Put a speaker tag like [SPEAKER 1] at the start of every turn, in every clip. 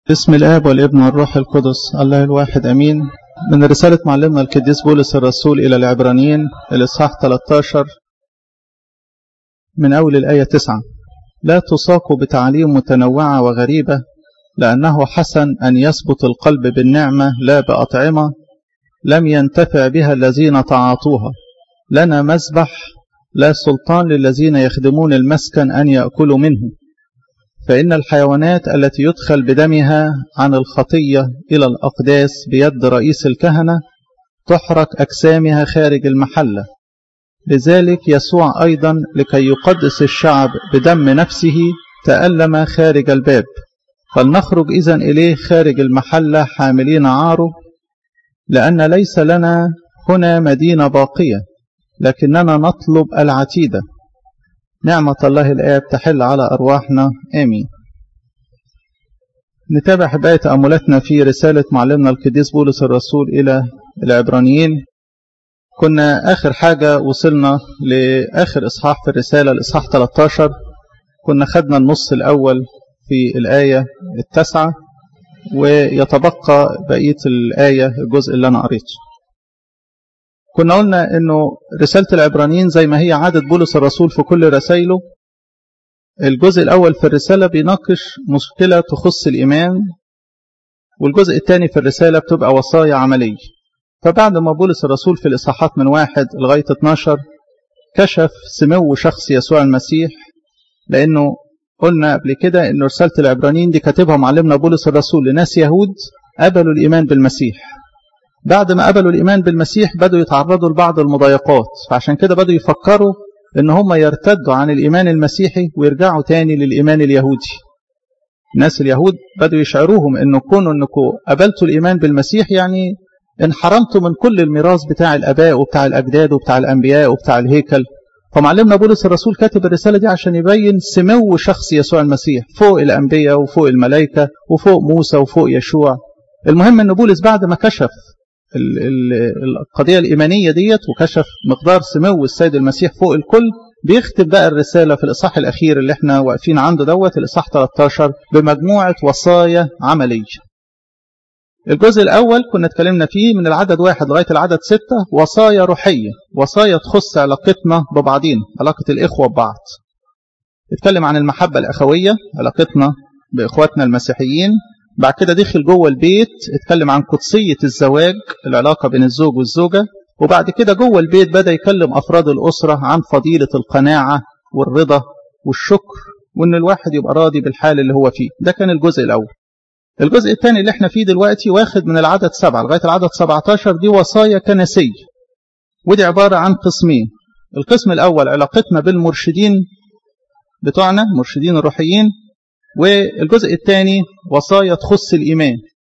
[SPEAKER 1] بسم الآب والابن والروح القدس الله الواحد أمين من رسالة معلمنا القديس بولس الرسول إلى العبرانيين الإصحاح 13 من أول الآية 9 لا تساقوا بتعليم متنوعة وغريبة لأنه حسن أن يثبت القلب بالنعمة لا بأطعمة لم ينتفع بها الذين تعاطوها لنا مذبح لا سلطان للذين يخدمون المسكن أن يأكلوا منه فإن الحيوانات التي يدخل بدمها عن الخطية إلى الأقداس بيد رئيس الكهنة تحرق أجسامها خارج المحلة لذلك يسوع أيضا لكي يقدس الشعب بدم نفسه تألم خارج الباب فلنخرج إذا إليه خارج المحلة حاملين عاره لأن ليس لنا هنا مدينة باقية لكننا نطلب العتيدة نعمة الله الآب تحل على أرواحنا آمين نتابع حباية تأملاتنا في رسالة معلمنا القديس بولس الرسول إلى العبرانيين كنا آخر حاجة وصلنا لآخر إصحاح في الرسالة الإصحاح 13 كنا خدنا النص الأول في الآية التاسعة ويتبقى بقية الآية الجزء اللي أنا قريته كنا قلنا انه رسالة العبرانيين زي ما هي عادة بولس الرسول في كل رسائله الجزء الاول في الرسالة بيناقش مشكلة تخص الايمان والجزء الثاني في الرسالة بتبقى وصايا عملية فبعد ما بولس الرسول في الاصحاحات من واحد لغاية 12 كشف سمو شخص يسوع المسيح لانه قلنا قبل كده ان رسالة العبرانيين دي كاتبها معلمنا بولس الرسول لناس يهود قبلوا الايمان بالمسيح بعد ما قبلوا الإيمان بالمسيح بدوا يتعرضوا لبعض المضايقات فعشان كده بدوا يفكروا إن هم يرتدوا عن الإيمان المسيحي ويرجعوا تاني للإيمان اليهودي الناس اليهود بدوا يشعروهم إنه كونوا إنكم قبلتوا الإيمان بالمسيح يعني انحرمتوا من كل الميراث بتاع الآباء وبتاع الأجداد وبتاع الأنبياء وبتاع الهيكل فمعلمنا بولس الرسول كاتب الرسالة دي عشان يبين سمو شخص يسوع المسيح فوق الأنبياء وفوق الملائكة وفوق موسى وفوق يشوع المهم أن بولس بعد ما كشف القضية الإيمانية ديت وكشف مقدار سمو السيد المسيح فوق الكل بيختم بقى الرسالة في الإصحاح الأخير اللي احنا واقفين عنده دوت الإصحاح 13 بمجموعة وصايا عملية الجزء الأول كنا اتكلمنا فيه من العدد واحد لغاية العدد ستة وصايا روحية وصايا تخص علاقتنا ببعضين علاقة الإخوة ببعض اتكلم عن المحبة الأخوية علاقتنا بإخواتنا المسيحيين بعد كده دخل جوه البيت اتكلم عن قدسية الزواج العلاقة بين الزوج والزوجة وبعد كده جوه البيت بدأ يكلم أفراد الأسرة عن فضيلة القناعة والرضا والشكر وإن الواحد يبقى راضي بالحال اللي هو فيه ده كان الجزء الأول الجزء الثاني اللي احنا فيه دلوقتي واخد من العدد سبعة لغاية العدد 17 دي وصايا كنسية ودي عبارة عن قسمين القسم الأول علاقتنا بالمرشدين بتوعنا مرشدين الروحيين والجزء الثاني وصايا تخص الإيمان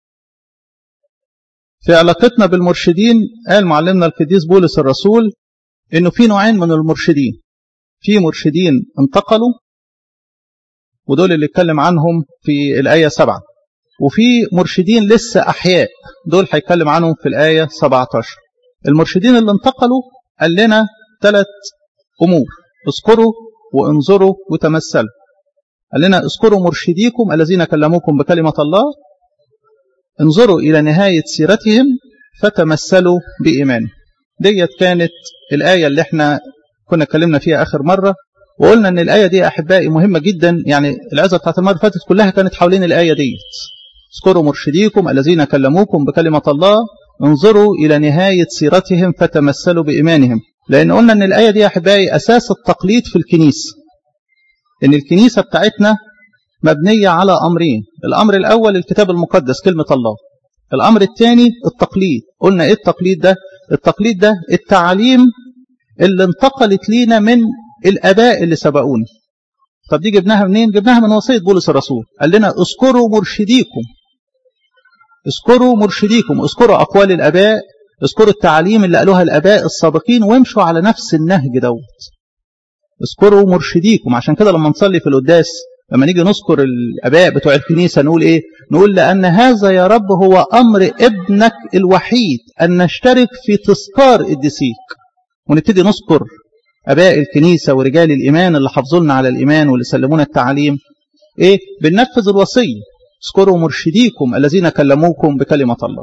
[SPEAKER 1] في علاقتنا بالمرشدين قال معلمنا القديس بولس الرسول انه في نوعين من المرشدين في مرشدين انتقلوا ودول اللي اتكلم عنهم في الآية سبعة وفي مرشدين لسه أحياء دول هيتكلم عنهم في الآية 17 المرشدين اللي انتقلوا قال لنا ثلاث أمور اذكروا وانظروا وتمثلوا قال لنا اذكروا مرشديكم الذين كلموكم بكلمة الله انظروا إلى نهاية سيرتهم فتمثلوا بإيمان ديت كانت الآية اللي احنا كنا اتكلمنا فيها آخر مرة وقلنا ان الآية دي أحبائي مهمة جدا يعني العزة بتاعت المرة فاتت كلها كانت حوالين الآية ديت اذكروا مرشديكم الذين كلموكم بكلمة الله انظروا إلى نهاية سيرتهم فتمثلوا بإيمانهم لأن قلنا ان الآية دي أحبائي أساس التقليد في الكنيسة ان الكنيسة بتاعتنا مبنية على أمرين الأمر الأول الكتاب المقدس كلمة الله الأمر الثاني التقليد قلنا إيه التقليد ده التقليد ده التعاليم اللي انتقلت لينا من الآباء اللي سبقونا طب دي جبناها منين جبناها من وصية بولس الرسول قال لنا اذكروا مرشديكم اذكروا مرشديكم اذكروا أقوال الآباء اذكروا التعاليم اللي قالوها الآباء السابقين وامشوا على نفس النهج دوت اذكروا مرشديكم عشان كده لما نصلي في القداس لما نيجي نذكر الاباء بتوع الكنيسه نقول ايه نقول لان هذا يا رب هو امر ابنك الوحيد ان نشترك في تذكار قديسيك ونبتدي نذكر اباء الكنيسه ورجال الايمان اللي حافظوا لنا على الايمان واللي سلمونا التعاليم ايه بننفذ الوصيه اذكروا مرشديكم الذين كلموكم بكلمة الله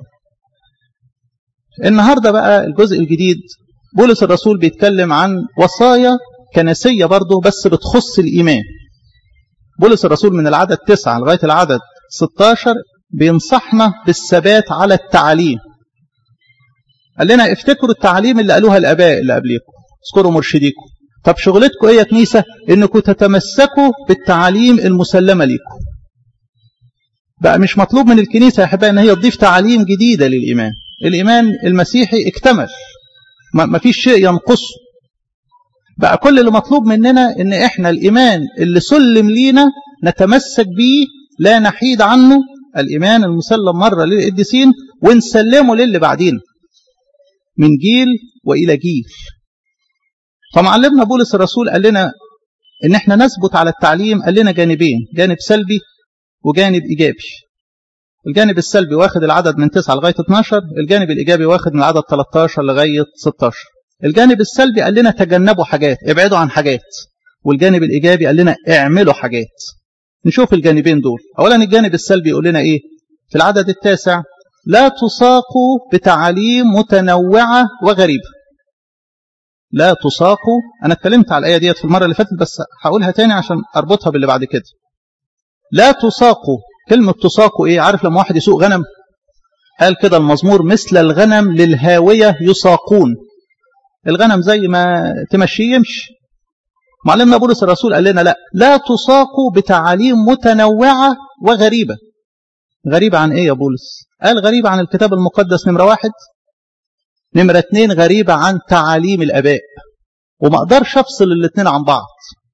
[SPEAKER 1] النهاردة بقى الجزء الجديد بولس الرسول بيتكلم عن وصايا كنسية برضه بس بتخص الإيمان بولس الرسول من العدد تسعة لغاية العدد 16 بينصحنا بالثبات على التعليم قال لنا افتكروا التعليم اللي قالوها الآباء اللي قبليكم اذكروا مرشديكم طب شغلتكم ايه يا كنيسة انكم تتمسكوا بالتعاليم المسلمة ليكم بقى مش مطلوب من الكنيسة يا احبائي ان هي تضيف تعاليم جديدة للإيمان الإيمان المسيحي اكتمل ما فيش شيء ينقصه بقى كل اللي مطلوب مننا ان احنا الإيمان اللي سلم لينا نتمسك بيه لا نحيد عنه الإيمان المسلم مرة للقديسين ونسلمه للي بعدين من جيل وإلى جيل فمعلمنا بولس الرسول قال لنا ان احنا نثبت على التعليم قال لنا جانبين جانب سلبي وجانب ايجابي الجانب السلبي واخد العدد من 9 لغايه 12 الجانب الايجابي واخد من العدد 13 لغايه 16 الجانب السلبي قال لنا تجنبوا حاجات ابعدوا عن حاجات والجانب الايجابي قال لنا اعملوا حاجات نشوف الجانبين دول اولا الجانب السلبي يقول لنا ايه في العدد التاسع لا تساقوا بتعاليم متنوعه وغريبه لا تساقوا أنا اتكلمت على الآية ديت في المرة اللي فاتت بس هقولها تاني عشان أربطها باللي بعد كده لا تساقوا كلمة تساقوا إيه عارف لما واحد يسوق غنم قال كده المزمور مثل الغنم للهاوية يساقون الغنم زي ما تمشيه يمشي معلمنا بولس الرسول قال لنا لا لا تساقوا بتعاليم متنوعة وغريبة غريبة عن ايه يا بولس قال غريبة عن الكتاب المقدس نمرة واحد نمرة اتنين غريبة عن تعاليم الآباء وما أقدرش أفصل الاثنين عن بعض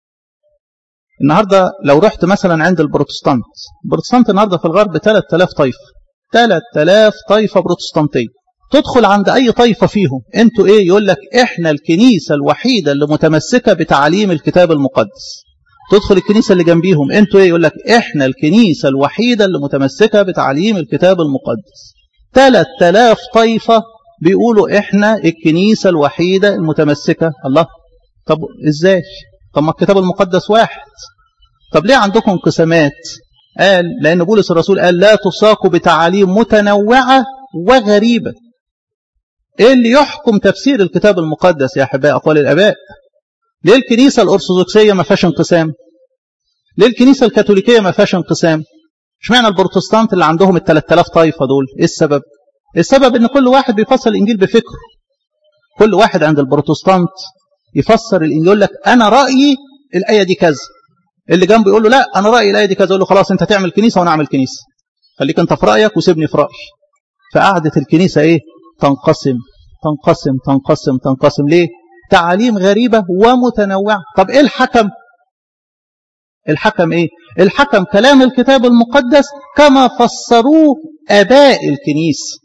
[SPEAKER 1] النهاردة لو رحت مثلا عند البروتستانت البروتستانت النهاردة في الغرب 3000 طائفة 3000 طائفة بروتستانتية تدخل عند أي طائفة فيهم أنتوا إيه يقول لك إحنا الكنيسة الوحيدة اللي متمسكة بتعليم الكتاب المقدس تدخل الكنيسة اللي جنبيهم أنتوا إيه يقول لك إحنا الكنيسة الوحيدة اللي متمسكة بتعليم الكتاب المقدس 3000 طائفة بيقولوا احنا الكنيسة الوحيدة المتمسكة الله طب ازاي طب ما الكتاب المقدس واحد طب ليه عندكم انقسامات قال لأن بولس الرسول قال لا تساقوا بتعاليم متنوعة وغريبة ايه اللي يحكم تفسير الكتاب المقدس يا احباء اقوال الاباء ليه الكنيسة الارثوذكسية ما فيهاش انقسام ليه الكنيسة الكاثوليكية ما فيهاش انقسام اشمعنى البروتستانت اللي عندهم ال 3000 طائفة دول ايه السبب السبب ان كل واحد بيفسر الانجيل بفكره كل واحد عند البروتستانت يفسر الانجيل يقول لك انا رايي الايه دي كذا اللي جنبه يقول له لا انا رايي الايه دي كذا يقول له خلاص انت تعمل كنيسه وانا اعمل كنيسه خليك انت في رايك وسيبني في رايي فقعدت الكنيسه ايه تنقسم تنقسم تنقسم تنقسم ليه تعاليم غريبه ومتنوعه طب ايه الحكم الحكم ايه الحكم كلام الكتاب المقدس كما فسروه اباء الكنيسه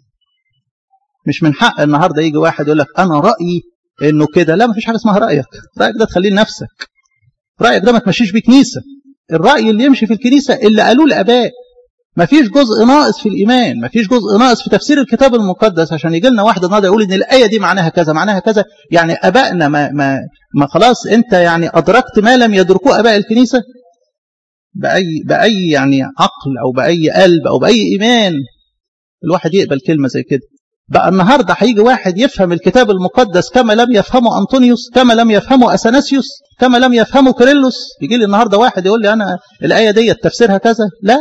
[SPEAKER 1] مش من حق النهارده يجي واحد يقول لك انا رايي انه كده لا ما فيش حاجه اسمها رايك رايك ده تخليه لنفسك رايك ده ما تمشيش بيه كنيسه الراي اللي يمشي في الكنيسه اللي قالوه الاباء ما فيش جزء ناقص في الايمان ما فيش جزء ناقص في تفسير الكتاب المقدس عشان يجي لنا واحد النهارده يقول ان الايه دي معناها كذا معناها كذا يعني ابائنا ما ما ما خلاص انت يعني ادركت ما لم يدركوه اباء الكنيسه باي باي يعني عقل او باي قلب او باي ايمان الواحد يقبل كلمه زي كده بقى النهارده هيجي واحد يفهم الكتاب المقدس كما لم يفهمه انطونيوس كما لم يفهمه اثناسيوس كما لم يفهمه كيرلس يجي لي النهارده واحد يقول لي انا الايه دي تفسيرها كذا لا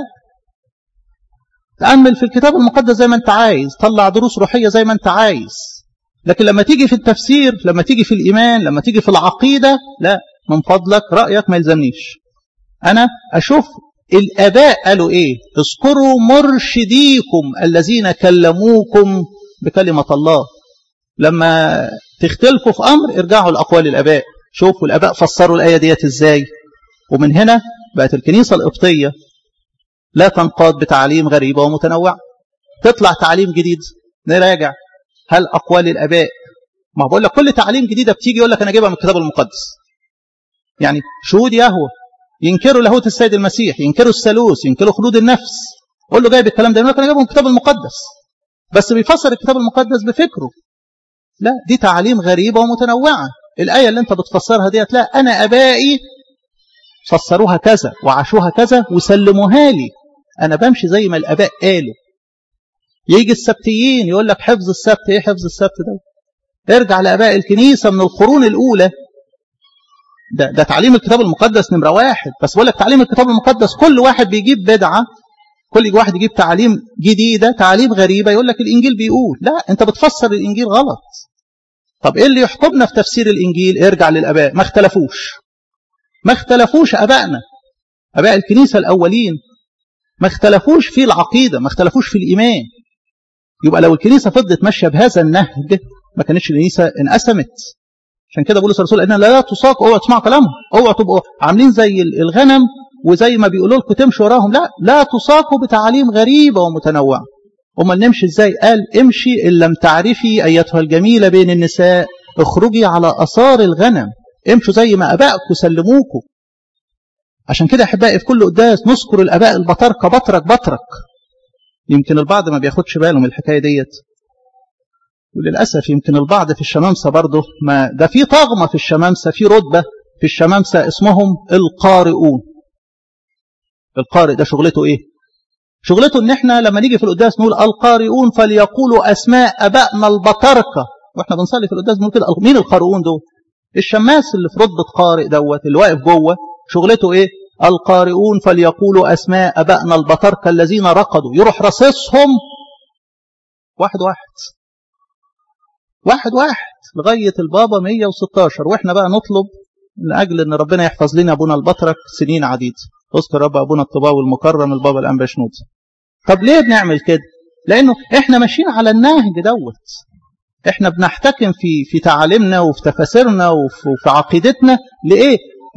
[SPEAKER 1] تامل في الكتاب المقدس زي ما انت عايز طلع دروس روحيه زي ما انت عايز لكن لما تيجي في التفسير لما تيجي في الايمان لما تيجي في العقيده لا من فضلك رايك ما يلزمنيش انا اشوف الاباء قالوا ايه اذكروا مرشديكم الذين كلموكم بكلمة الله لما تختلفوا في أمر ارجعوا لأقوال الأباء شوفوا الأباء فسروا الآية ديت إزاي ومن هنا بقت الكنيسة القبطية لا تنقاد بتعليم غريبة ومتنوعة تطلع تعليم جديد نراجع هل أقوال الأباء ما بقول لك كل تعليم جديدة بتيجي يقول لك أنا جايبها من الكتاب المقدس يعني شهود يهوه ينكروا لاهوت السيد المسيح ينكروا الثالوث ينكروا خلود النفس قول له جايب الكلام ده يقول لك انا جايبه من الكتاب المقدس بس بيفسر الكتاب المقدس بفكره لا دي تعاليم غريبة ومتنوعة الآية اللي انت بتفسرها ديت لا أنا أبائي فسروها كذا وعاشوها كذا وسلموها لي انا بمشي زي ما الاباء قالوا يجي السبتيين يقول لك حفظ السبت ايه حفظ السبت ده ارجع لاباء الكنيسه من القرون الاولى ده, ده تعليم الكتاب المقدس نمره واحد بس بقول لك تعليم الكتاب المقدس كل واحد بيجيب بدعه كل واحد يجيب تعليم جديده تعليم غريبه يقول لك الانجيل بيقول لا انت بتفسر الانجيل غلط طب ايه اللي يحكمنا في تفسير الانجيل ارجع للاباء ما اختلفوش ما اختلفوش ابائنا اباء الكنيسه الاولين ما اختلفوش في العقيده ما اختلفوش في الايمان يبقى لو الكنيسه فضلت ماشيه بهذا النهج ما كانتش الكنيسه انقسمت عشان كده بولس الرسول ان لا تساق اوعوا تسمعوا كلامهم اوعوا تبقوا عاملين زي الغنم وزي ما بيقولوا لكم تمشوا وراهم لا لا تساقوا بتعاليم غريبه ومتنوعه امال نمشي ازاي قال امشي ان لم تعرفي ايتها الجميله بين النساء اخرجي على اثار الغنم امشوا زي ما ابائكم سلموكم عشان كده احبائي في كل قداس نذكر الاباء البطاركه بطرك بطرك يمكن البعض ما بياخدش باله من الحكايه ديت وللاسف يمكن البعض في الشمامسه برضه ما ده في طغمه في الشمامسه في رتبه في الشمامسه اسمهم القارئون القارئ ده شغلته ايه شغلته ان احنا لما نيجي في القداس نقول القارئون فليقولوا اسماء ابائنا البطاركه واحنا بنصلي في القداس بنقول كده مين القارئون دول الشماس اللي في رتبه قارئ دوت اللي واقف جوه شغلته ايه القارئون فليقولوا اسماء ابائنا البطاركه الذين رقدوا يروح رصصهم واحد واحد واحد واحد لغايه البابا 116 واحنا بقى نطلب من اجل ان ربنا يحفظ لنا ابونا البطرك سنين عديده اذكر رب ابونا الطباوي المكرم البابا الانبا شنود طب ليه بنعمل كده لانه احنا ماشيين على النهج دوت احنا بنحتكم في في تعاليمنا وفي تفاسيرنا وفي, وفي عقيدتنا لايه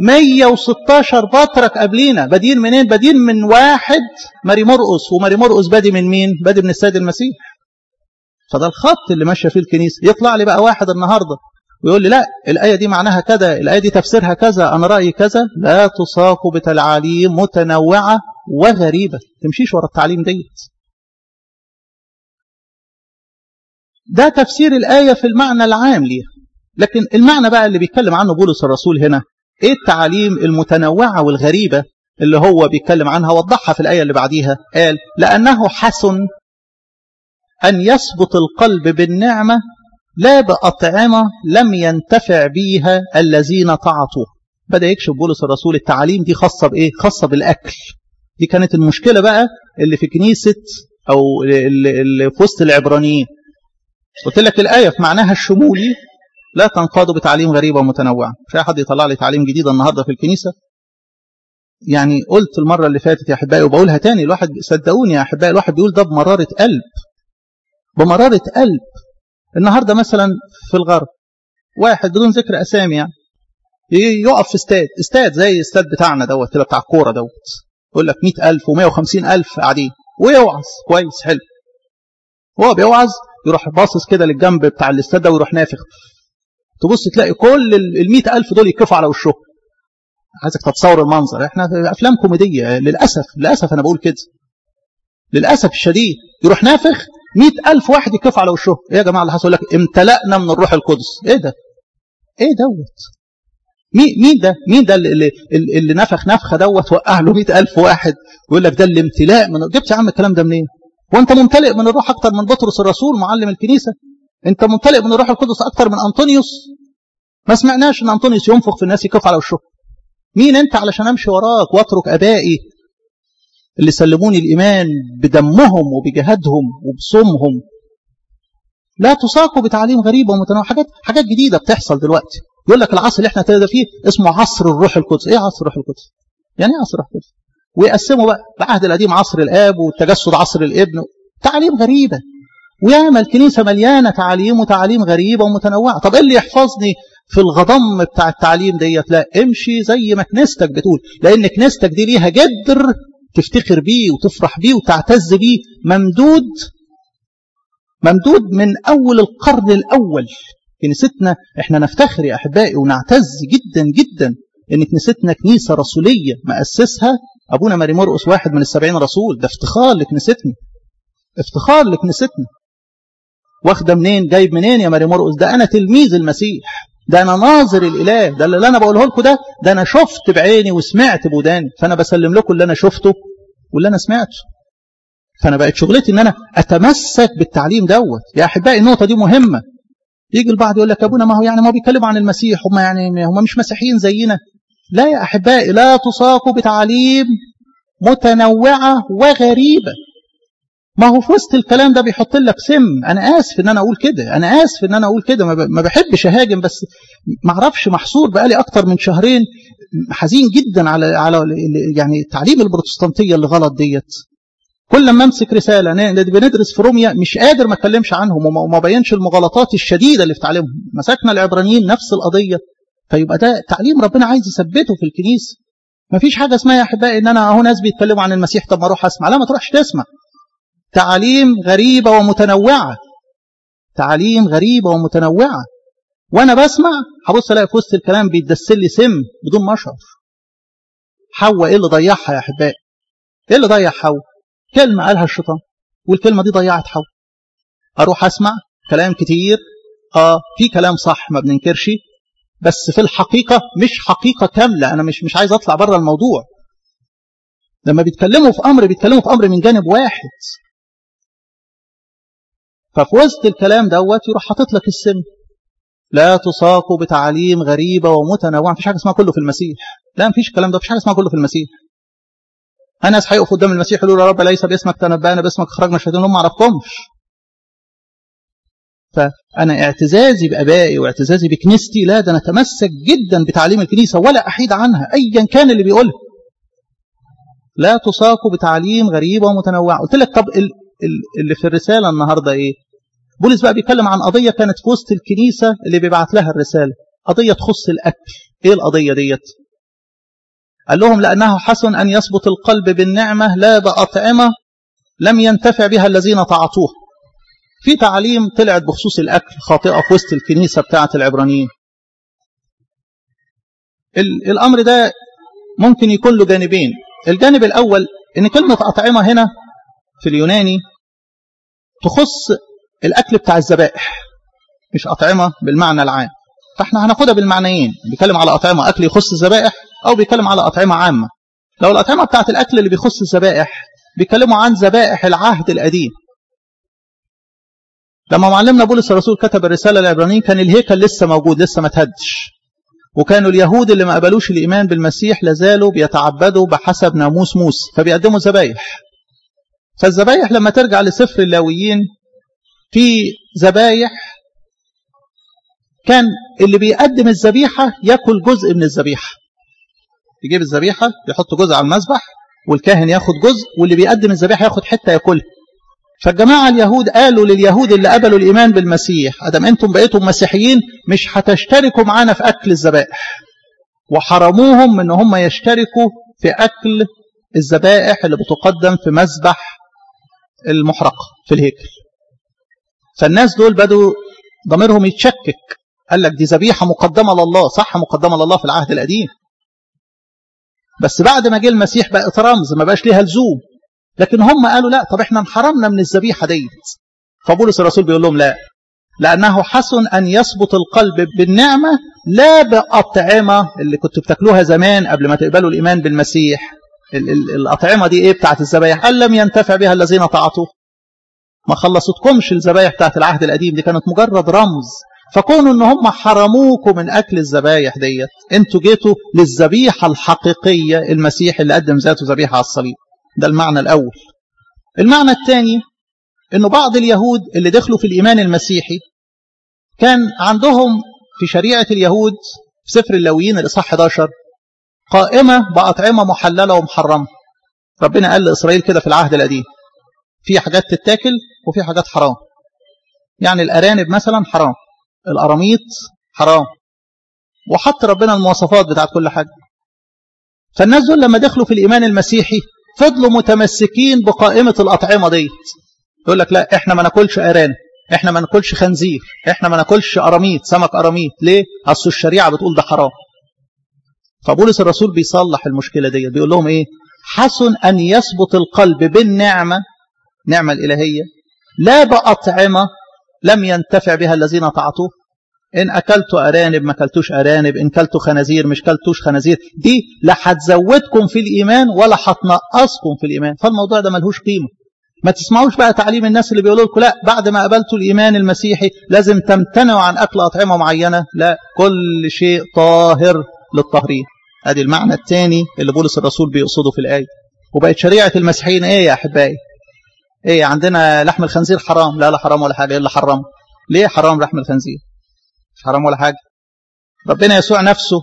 [SPEAKER 1] 116 بطرك قبلينا بادين منين بادين من واحد ماري مرقس وماري مرقس بادي من مين بادي من السيد المسيح فده الخط اللي ماشيه فيه الكنيسه يطلع لي بقى واحد النهارده ويقول لي لا الآية دي معناها كذا الآية دي تفسيرها كذا أنا رأيي كذا لا تساق بتعاليم متنوعة وغريبة تمشيش ورا التعليم ديت ده تفسير الآية في المعنى العام ليها لكن المعنى بقى اللي بيتكلم عنه بولس الرسول هنا ايه التعاليم المتنوعة والغريبة اللي هو بيتكلم عنها وضحها في الآية اللي بعديها قال لأنه حسن أن يثبت القلب بالنعمة لا بأطعمة لم ينتفع بيها الذين تعطوا بدأ يكشف بولس الرسول التعاليم دي خاصة بإيه؟ خاصة بالأكل دي كانت المشكلة بقى اللي في كنيسة أو اللي في وسط العبرانيين قلت لك الآية في معناها الشمولي لا تنقاد بتعليم غريبة ومتنوعة مش أي حد يطلع لي تعليم جديد النهاردة في الكنيسة يعني قلت المرة اللي فاتت يا أحبائي وبقولها تاني الواحد صدقوني يا أحبائي الواحد بيقول ده بمرارة قلب بمرارة قلب النهاردة مثلا في الغرب واحد بدون ذكر أسامي يعني يقف في استاد استاد زي الاستاد بتاعنا دوت كده بتاع الكورة دوت يقول لك 100000 و150000 قاعدين ويوعظ كويس حلو هو بيوعظ يروح باصص كده للجنب بتاع الاستاد ده ويروح نافخ تبص تلاقي كل ال 100000 دول يكفوا على وشهم عايزك تتصور المنظر احنا في افلام كوميديه للاسف للاسف انا بقول كده للاسف الشديد يروح نافخ مئة ألف واحد يكف على وشه إيه يا جماعة اللي حصل لك امتلأنا من الروح القدس إيه ده إيه دوت مين ده مين ده اللي, اللي, اللي نفخ نفخة دوت وقع له مئة ألف واحد ويقول لك ده الامتلاء من جبت يا عم الكلام ده منين وانت ممتلئ من الروح أكتر من بطرس الرسول معلم الكنيسة انت ممتلئ من الروح القدس أكتر من أنطونيوس ما سمعناش ان أنطونيوس ينفخ في الناس يكف على وشه مين انت علشان امشي وراك واترك ابائي اللي سلموني الإيمان بدمهم وبجهادهم وبصومهم لا تساقوا بتعليم غريب ومتنوع حاجات حاجات جديدة بتحصل دلوقتي يقول لك العصر اللي احنا ابتدى فيه اسمه عصر الروح القدس ايه عصر الروح القدس يعني ايه عصر الروح القدس ويقسموا بقى العهد القديم عصر الاب والتجسد عصر الابن تعاليم غريبة وياما الكنيسة مليانة تعاليم وتعاليم غريبة ومتنوعة طب ايه اللي يحفظني في الغضم بتاع التعليم ديت لا امشي زي ما كنيستك بتقول لان كنيستك دي ليها جدر تفتخر بيه وتفرح بيه وتعتز بيه ممدود ممدود من أول القرن الأول كنيستنا احنا نفتخر يا أحبائي ونعتز جدا جدا ان كنيستنا كنيسة رسولية مؤسسها أبونا ماري مرقس واحد من السبعين رسول ده افتخار لكنيستنا افتخار لكنيستنا واخده منين جايب منين يا ماري مرقس ده أنا تلميذ المسيح ده أنا ناظر الإله ده اللي أنا بقوله لكم ده ده أنا شفت بعيني وسمعت بوداني فأنا بسلم لكم اللي أنا شفته واللي انا سمعته فانا بقت شغلتي ان انا اتمسك بالتعليم دوت يا احبائي النقطه دي مهمه يجي البعض يقول لك يا ابونا ما هو يعني ما بيتكلموا عن المسيح هم يعني هم مش مسيحيين زينا لا يا احبائي لا تساقوا بتعاليم متنوعه وغريبه ما هو في وسط الكلام ده بيحط لك سم انا اسف ان انا اقول كده انا اسف ان انا اقول كده ما بحبش اهاجم بس ما اعرفش محصور بقالي اكتر من شهرين حزين جدا على على يعني تعليم البروتستانتيه اللي غلط ديت كل ما امسك رساله بندرس في روميا مش قادر ما اتكلمش عنهم وما بينش المغالطات الشديده اللي في تعليمهم مسكنا العبرانيين نفس القضيه فيبقى ده تعليم ربنا عايز يثبته في الكنيسه ما فيش حاجه اسمها يا احبائي ان انا اهو ناس بيتكلموا عن المسيح طب ما اروح اسمع لا ما تروحش تسمع تعاليم غريبه ومتنوعه تعاليم غريبه ومتنوعه وانا بسمع هبص الاقي في وسط الكلام بيتدسل لي سم بدون ما اشعر حواء ايه اللي ضيعها يا احبائي ايه اللي ضيع حواء كلمة قالها الشيطان والكلمة دي ضيعت حواء أروح أسمع كلام كتير آه في كلام صح ما بننكرش بس في الحقيقة مش حقيقة كاملة أنا مش مش عايز أطلع بره الموضوع لما بيتكلموا في أمر بيتكلموا في أمر من جانب واحد ففي وسط الكلام دوت يروح حاطط لك السم لا تساقوا بتعاليم غريبة ومتنوعة مفيش حاجة اسمها كله في المسيح لا مفيش الكلام ده مفيش حاجة اسمها كله في المسيح ناس هيقفوا قدام المسيح يقولوا يا رب ليس باسمك تنبأنا باسمك خرجنا الشياطين هم ما عرفكمش فأنا اعتزازي بأبائي واعتزازي بكنيستي لا ده أنا أتمسك جدا بتعليم الكنيسة ولا أحيد عنها أيا كان اللي بيقولها لا تساقوا بتعليم غريبة ومتنوعة قلت لك طب اللي في الرسالة النهاردة إيه بولس بقى بيتكلم عن قضية كانت في وسط الكنيسة اللي بيبعت لها الرسالة قضية تخص الأكل إيه القضية ديت قال لهم لأنه حسن أن يثبت القلب بالنعمة لا بأطعمة لم ينتفع بها الذين تعاطوه في تعليم طلعت بخصوص الأكل خاطئة في وسط الكنيسة بتاعة العبرانيين الأمر ده ممكن يكون له جانبين الجانب الأول إن كلمة أطعمة هنا في اليوناني تخص الأكل بتاع الذبائح مش أطعمة بالمعنى العام فاحنا هناخدها بالمعنيين بيتكلم على أطعمة أكل يخص الذبائح أو بيتكلم على أطعمة عامة لو الأطعمة بتاعت الأكل اللي بيخص الذبائح بيتكلموا عن ذبائح العهد القديم لما معلمنا بولس الرسول كتب الرسالة العبرانيين كان الهيكل لسه موجود لسه ما تهدش وكانوا اليهود اللي ما قبلوش الإيمان بالمسيح لازالوا بيتعبدوا بحسب ناموس موسى فبيقدموا ذبايح فالذبايح لما ترجع لسفر اللاويين في ذبايح كان اللي بيقدم الذبيحة ياكل جزء من الذبيحة يجيب الذبيحة يحط جزء على المذبح والكاهن ياخد جزء واللي بيقدم الذبيحة ياخد حتة ياكلها فالجماعة اليهود قالوا لليهود اللي قبلوا الإيمان بالمسيح أدم أنتم بقيتم مسيحيين مش هتشتركوا معانا في أكل الذبائح وحرموهم من هم يشتركوا في أكل الذبائح اللي بتقدم في مذبح المحرقة في الهيكل فالناس دول بدوا ضميرهم يتشكك قال لك دي ذبيحة مقدمة لله صح مقدمة لله في العهد القديم بس بعد ما جه المسيح بقت رمز ما بقاش ليها لزوم لكن هم قالوا لا طب احنا انحرمنا من الذبيحة ديت فبولس الرسول بيقول لهم لا لأنه حسن أن يثبت القلب بالنعمة لا بأطعمة اللي كنتوا بتاكلوها زمان قبل ما تقبلوا الإيمان بالمسيح ال ال الأطعمة دي إيه بتاعت الذبايح قال لم ينتفع بها الذين تعاطوه ما خلصتكمش الذبايح بتاعت العهد القديم دي كانت مجرد رمز فكونوا ان هم حرموكم من اكل الذبايح ديت انتوا جيتوا للذبيحه الحقيقيه المسيح اللي قدم ذاته ذبيحه على الصليب ده المعنى الاول المعنى الثاني انه بعض اليهود اللي دخلوا في الايمان المسيحي كان عندهم في شريعه اليهود في سفر اللاويين الاصحاح 11 قائمه باطعمه محلله ومحرمه ربنا قال لاسرائيل كده في العهد القديم في حاجات تتاكل وفي حاجات حرام يعني الارانب مثلا حرام القراميط حرام وحط ربنا المواصفات بتاعت كل حاجة فالناس دول لما دخلوا في الإيمان المسيحي فضلوا متمسكين بقائمة الأطعمة ديت يقول لك لا احنا ما ناكلش أرانب احنا ما ناكلش خنزير احنا ما ناكلش قراميط سمك قراميط ليه اصل الشريعة بتقول ده حرام فبولس الرسول بيصلح المشكلة ديت بيقول لهم ايه حسن أن يثبت القلب بالنعمة نعمة الإلهية لا بأطعمة لم ينتفع بها الذين تعطوه إن أكلتوا أرانب ما أكلتوش أرانب إن كلتوا خنازير مش كلتوش خنازير دي لا هتزودكم في الإيمان ولا هتنقصكم في الإيمان فالموضوع ده ملهوش قيمة ما تسمعوش بقى تعليم الناس اللي بيقولوا لكم لا بعد ما قبلتوا الإيمان المسيحي لازم تمتنعوا عن أكل أطعمة معينة لا كل شيء طاهر للطهرين ادي المعنى الثاني اللي بولس الرسول بيقصده في الآية وبقت شريعة المسيحيين ايه يا أحبائي ايه عندنا لحم الخنزير حرام لا لا حرام ولا حاجة ايه اللي حرام ليه حرام لحم الخنزير مش حرام ولا حاجة ربنا يسوع نفسه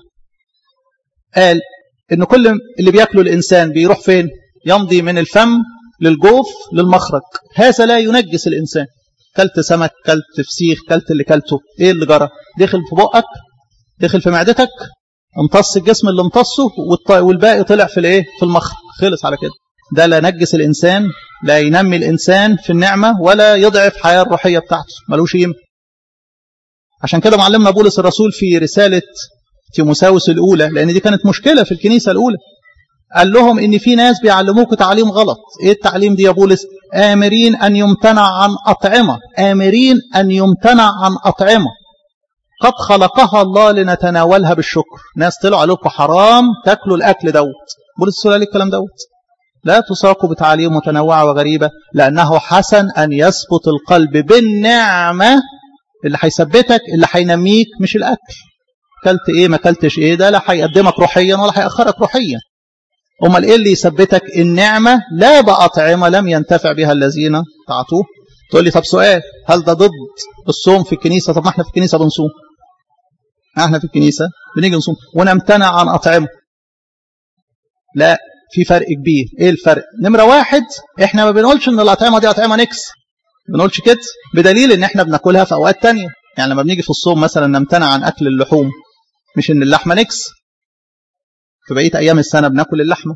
[SPEAKER 1] قال ان كل اللي بياكله الانسان بيروح فين يمضي من الفم للجوف للمخرج هذا لا ينجس الانسان كلت سمك كلت فسيخ كلت اللي كلته ايه اللي جرى دخل في بقك دخل في معدتك امتص الجسم اللي امتصه والباقي طلع في الايه في المخرج خلص على كده ده لا نجس الانسان لا ينمي الانسان في النعمه ولا يضعف الحياه الروحيه بتاعته ملوش قيمه عشان كده معلمنا بولس الرسول في رساله تيموساوس الاولى لان دي كانت مشكله في الكنيسه الاولى قال لهم ان في ناس بيعلموكوا تعليم غلط ايه التعليم دي يا بولس امرين ان يمتنع عن اطعمه امرين ان يمتنع عن اطعمه قد خلقها الله لنتناولها بالشكر ناس طلعوا عليكم حرام تاكلوا الاكل دوت بولس الرسول قال الكلام دوت لا تساقوا بتعاليم متنوعه وغريبه لانه حسن ان يثبت القلب بالنعمه اللي هيثبتك اللي هينميك مش الاكل كلت ايه ما كلتش ايه ده لا هيقدمك روحيا ولا هيأخرك روحيا امال ايه اللي يثبتك النعمه لا باطعمه لم ينتفع بها الذين تعطوه تقول لي طب سؤال هل ده ضد الصوم في الكنيسه طب ما احنا في الكنيسه بنصوم احنا في الكنيسه بنيجي نصوم ونمتنع عن اطعمه لا في فرق كبير ايه الفرق نمره واحد احنا ما بنقولش ان الاطعمه دي اطعمه نكس ما بنقولش كده بدليل ان احنا بناكلها في اوقات تانية يعني لما بنيجي في الصوم مثلا نمتنع عن اكل اللحوم مش ان اللحمه نكس في بقيه ايام السنه بناكل اللحمه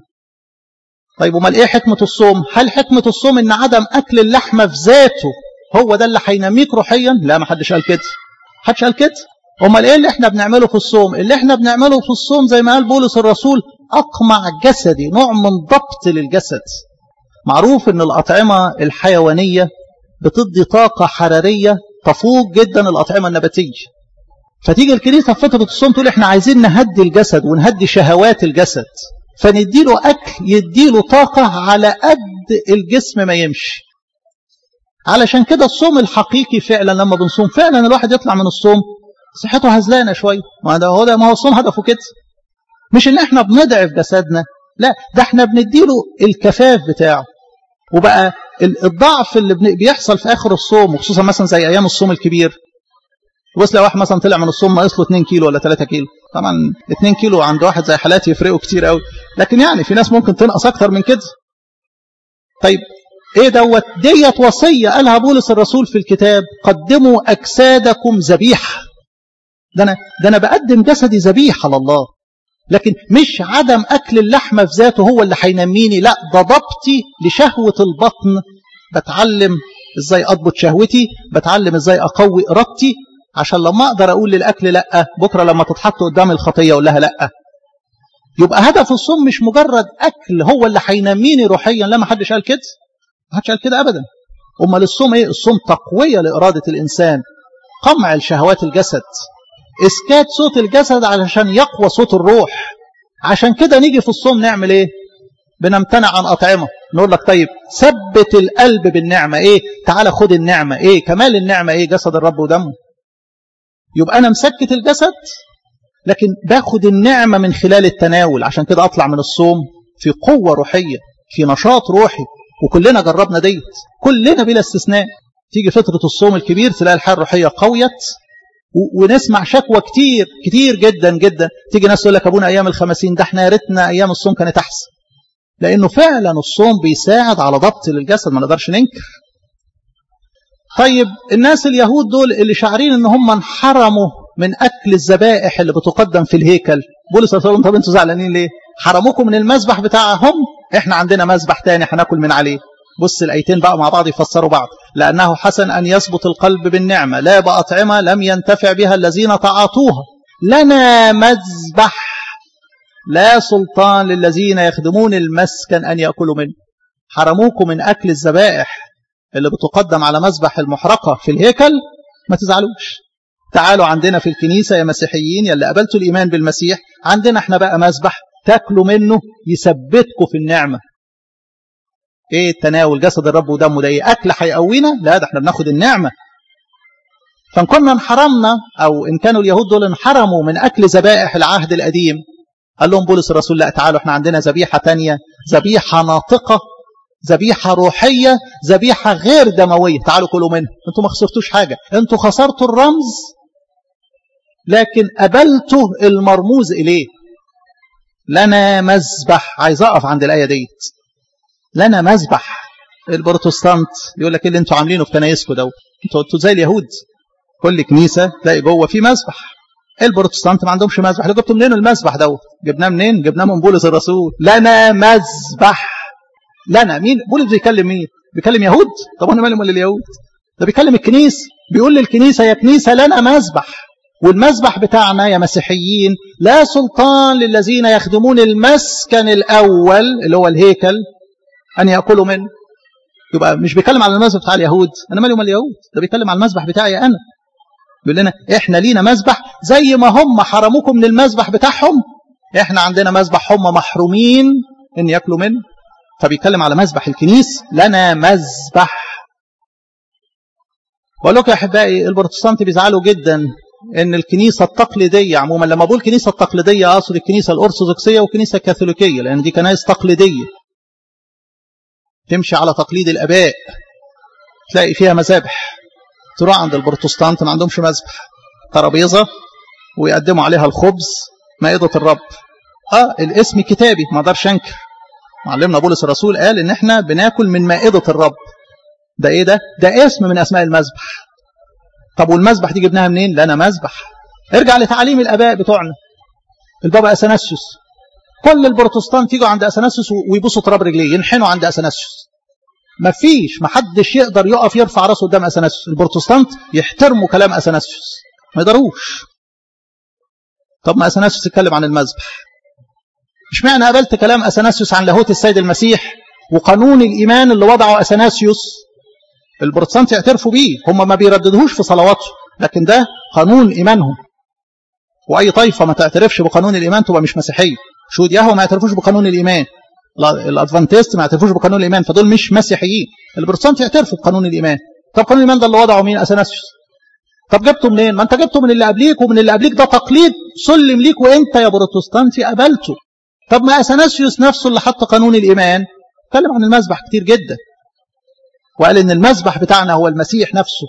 [SPEAKER 1] طيب امال ايه حكمه الصوم هل حكمه الصوم ان عدم اكل اللحمه في ذاته هو ده اللي هينميك روحيا لا ما حدش قال كده حدش قال كده امال ايه اللي احنا بنعمله في الصوم اللي احنا بنعمله في الصوم زي ما قال بولس الرسول اقمع جسدي نوع من ضبط للجسد معروف ان الاطعمه الحيوانيه بتدي طاقه حراريه تفوق جدا الاطعمه النباتيه فتيجي الكنيسه في فتره الصوم تقول احنا عايزين نهدي الجسد ونهدي شهوات الجسد فنديله اكل يديله طاقه على قد الجسم ما يمشي علشان كده الصوم الحقيقي فعلا لما بنصوم فعلا الواحد يطلع من الصوم صحته هزلانه شويه ما ده هو ده ما هو الصوم هدفه كده مش ان احنا بنضعف جسدنا لا ده احنا بنديله الكفاف بتاعه وبقى الضعف اللي بيحصل في اخر الصوم وخصوصا مثلا زي ايام الصوم الكبير بص لو واحد مثلا طلع من الصوم ناقص له 2 كيلو ولا 3 كيلو طبعا 2 كيلو عند واحد زي حالاتي يفرقوا كتير قوي لكن يعني في ناس ممكن تنقص اكتر من كده طيب ايه دوت ديت وصيه قالها بولس الرسول في الكتاب قدموا اجسادكم ذبيحه ده انا ده انا بقدم جسدي ذبيحه لله لكن مش عدم اكل اللحمه في ذاته هو اللي هينميني لا ده ضبطي لشهوه البطن بتعلم ازاي اضبط شهوتي بتعلم ازاي اقوي ارادتي عشان لما اقدر اقول للاكل لا بكره لما تتحط قدام الخطيه اقول لها لا يبقى هدف الصوم مش مجرد اكل هو اللي هينميني روحيا لا ما حدش قال كده ما حدش قال كده ابدا امال الصوم ايه الصوم تقويه لاراده الانسان قمع الشهوات الجسد اسكات صوت الجسد علشان يقوى صوت الروح عشان كده نيجي في الصوم نعمل ايه بنمتنع عن اطعمه نقول لك طيب ثبت القلب بالنعمه ايه تعال خد النعمه ايه كمال النعمه ايه جسد الرب ودمه يبقى انا مسكت الجسد لكن باخد النعمه من خلال التناول عشان كده اطلع من الصوم في قوه روحيه في نشاط روحي وكلنا جربنا ديت كلنا بلا استثناء تيجي فتره الصوم الكبير تلاقي الحياه الروحيه قويت ونسمع شكوى كتير كتير جدا جدا تيجي ناس تقول لك ابونا ايام الخمسين ده احنا يا ريتنا ايام الصوم كانت احسن لانه فعلا الصوم بيساعد على ضبط للجسد ما نقدرش ننكر طيب الناس اليهود دول اللي شعرين ان هم انحرموا من اكل الذبائح اللي بتقدم في الهيكل بولس قال لهم طب انتوا زعلانين ليه حرموكم من المذبح بتاعهم احنا عندنا مذبح تاني هناكل من عليه بص الايتين بقى مع بعض يفسروا بعض لانه حسن ان يثبت القلب بالنعمه لا باطعمه لم ينتفع بها الذين تعاطوها لنا مذبح لا سلطان للذين يخدمون المسكن ان ياكلوا منه حرموكم من اكل الذبائح اللي بتقدم على مذبح المحرقه في الهيكل ما تزعلوش تعالوا عندنا في الكنيسة يا مسيحيين يا اللي قبلتوا الإيمان بالمسيح عندنا احنا بقى مسبح تاكلوا منه يثبتكم في النعمة ايه التناول جسد الرب ودمه ده ايه اكل هيقوينا لا ده احنا بناخد النعمة فان كنا انحرمنا او ان كانوا اليهود دول انحرموا من اكل ذبائح العهد القديم قال لهم بولس الرسول لا تعالوا احنا عندنا ذبيحة تانية ذبيحة ناطقة ذبيحة روحية ذبيحة غير دموية تعالوا كلوا منها انتوا ما خسرتوش حاجة انتوا خسرتوا الرمز لكن قبلتوا المرموز إليه لنا مذبح عايز أقف عند الآية ديت لنا مذبح البروتستانت يقول لك ايه اللي انتوا عاملينه في كنايسكم ده انتوا انتوا زي اليهود كل كنيسة تلاقي جوه في مذبح البروتستانت ما عندهمش مذبح اللي جبتوا منين المذبح دوت جبناه منين جبناه من بولس الرسول لنا مذبح لنا مين بولس بيكلم مين بيكلم يهود طب انا مالي مال اليهود ده بيكلم الكنيسه بيقول للكنيسه يا كنيسه لنا مذبح والمذبح بتاعنا يا مسيحيين لا سلطان للذين يخدمون المسكن الاول اللي هو الهيكل ان ياكلوا منه يبقى مش بيتكلم على المذبح بتاع اليهود انا مالي مال اليهود ده بيتكلم على المذبح بتاعي انا بيقول لنا احنا لينا مذبح زي ما هم حرموكم من المذبح بتاعهم احنا عندنا مذبح هم محرومين ان ياكلوا منه فبيتكلم على مذبح الكنيس لنا مذبح بقول لكم يا احبائي البروتستانت بيزعلوا جدا ان الكنيسه التقليديه عموما لما بقول الكنيسه التقليديه اقصد الكنيسه الارثوذكسيه والكنيسه الكاثوليكيه لان دي كنائس تقليديه تمشي على تقليد الاباء تلاقي فيها مذابح تروح عند البروتستانت ما عندهمش مذبح ترابيزه ويقدموا عليها الخبز مائده الرب اه الاسم كتابي ما اقدرش انكر معلمنا بولس الرسول قال ان احنا بناكل من مائده الرب ده ايه ده ده اسم من اسماء المذبح طب والمذبح دي جبناها منين لنا مذبح ارجع لتعاليم الاباء بتوعنا البابا اثناسيوس كل البروتستانت يجوا عند اثناسيوس ويبوسوا تراب رجليه ينحنوا عند اثناسيوس ما فيش ما حدش يقدر يقف يرفع راسه قدام اثناسيوس البروتستانت يحترموا كلام اثناسيوس ما يقدروش طب ما اثناسيوس اتكلم عن المذبح مش معنى قبلت كلام اثناسيوس عن لاهوت السيد المسيح وقانون الايمان اللي وضعه اثناسيوس البروتستانت يعترفوا بيه هم ما بيرددوهوش في صلواتهم لكن ده قانون ايمانهم واي طائفه ما تعترفش بقانون الايمان تبقى مش مسيحيه شهود يهوه ما يعترفوش بقانون الايمان الادفانتست ما يعترفوش بقانون الايمان فدول مش مسيحيين البروتستانت يعترفوا بقانون الايمان طب قانون الايمان ده اللي وضعه مين اثناسيوس طب جبته منين ما انت جبته من اللي قبليك ومن اللي قبليك ده تقليد سلم ليك وانت يا بروتستانتي قبلته طب ما اثناسيوس نفسه اللي حط قانون الايمان اتكلم عن المذبح كتير جدا وقال ان المذبح بتاعنا هو المسيح نفسه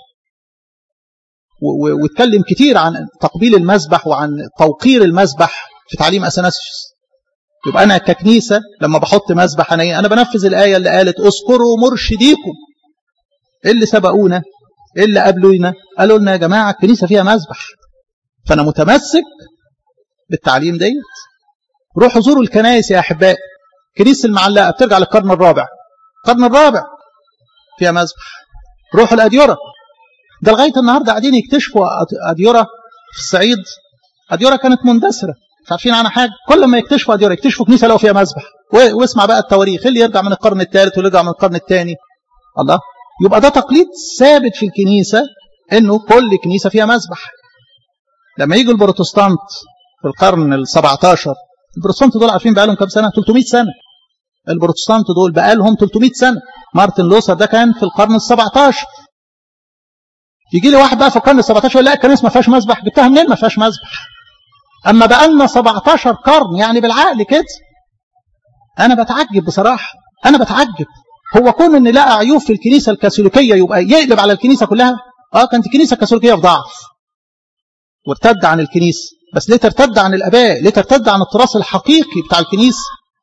[SPEAKER 1] واتكلم كتير عن تقبيل المذبح وعن توقير المذبح في تعليم اثناسيوس يبقى انا ككنيسه لما بحط مذبح انا انا بنفذ الايه اللي قالت اذكروا مرشديكم اللي سبقونا اللي قبلونا قالوا لنا يا جماعه الكنيسه فيها مذبح فانا متمسك بالتعليم ديت روحوا زوروا الكنائس يا احباء كنيسه المعلقه بترجع للقرن الرابع القرن الرابع فيها مذبح روحوا الاديره ده لغايه النهارده قاعدين يكتشفوا اديره في الصعيد اديره كانت مندثره مش عارفين عنها حاجه كل ما يكتشفوا اديره يكتشفوا كنيسه لو فيها مذبح واسمع بقى التواريخ اللي يرجع من القرن الثالث واللي يرجع من القرن الثاني الله يبقى ده تقليد ثابت في الكنيسه انه كل كنيسه فيها مذبح لما يجوا البروتستانت في القرن ال 17 البروتستانت دول عارفين بقى لهم كام سنه 300 سنه البروتستانت دول بقى لهم 300 سنه مارتن لوثر ده كان في القرن ال 17 يجي لي واحد بقى في القرن ال 17 يقول لا الكنيسه ما فيهاش مذبح جبتها منين ما فيهاش مذبح اما بقى لنا 17 قرن يعني بالعقل كده انا بتعجب بصراحه انا بتعجب هو كون ان لقى عيوب في الكنيسه الكاثوليكيه يبقى يقلب على الكنيسه كلها اه كانت الكنيسه الكاثوليكيه في ضعف وارتد عن الكنيسه بس ليه ترتد عن الاباء ليه ترتد عن التراث الحقيقي بتاع الكنيسه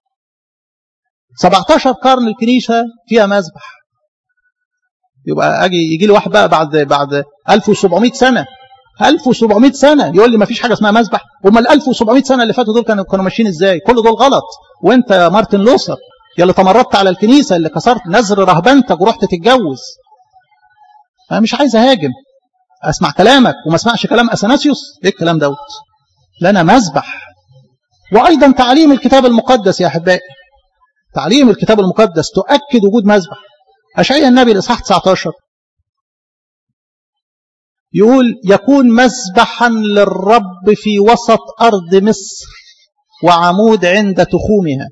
[SPEAKER 1] 17 قرن الكنيسه فيها مذبح يبقى اجي يجي لي واحد بقى بعد بعد 1700 سنه 1700 سنه يقول لي ما فيش حاجه اسمها مذبح هم ال 1700 سنه اللي فاتوا دول كانوا كانوا ماشيين ازاي كل دول غلط وانت يا مارتن لوثر يا اللي تمردت على الكنيسه اللي كسرت نذر رهبنتك ورحت تتجوز انا مش عايز اهاجم اسمع كلامك وما اسمعش كلام اثناسيوس ايه الكلام دوت لنا مذبح وايضا تعليم الكتاب المقدس يا احبائي تعليم الكتاب المقدس تؤكد وجود مذبح اشعياء النبي الاصحاح 19 يقول يكون مسبحا للرب في وسط أرض مصر وعمود عند تخومها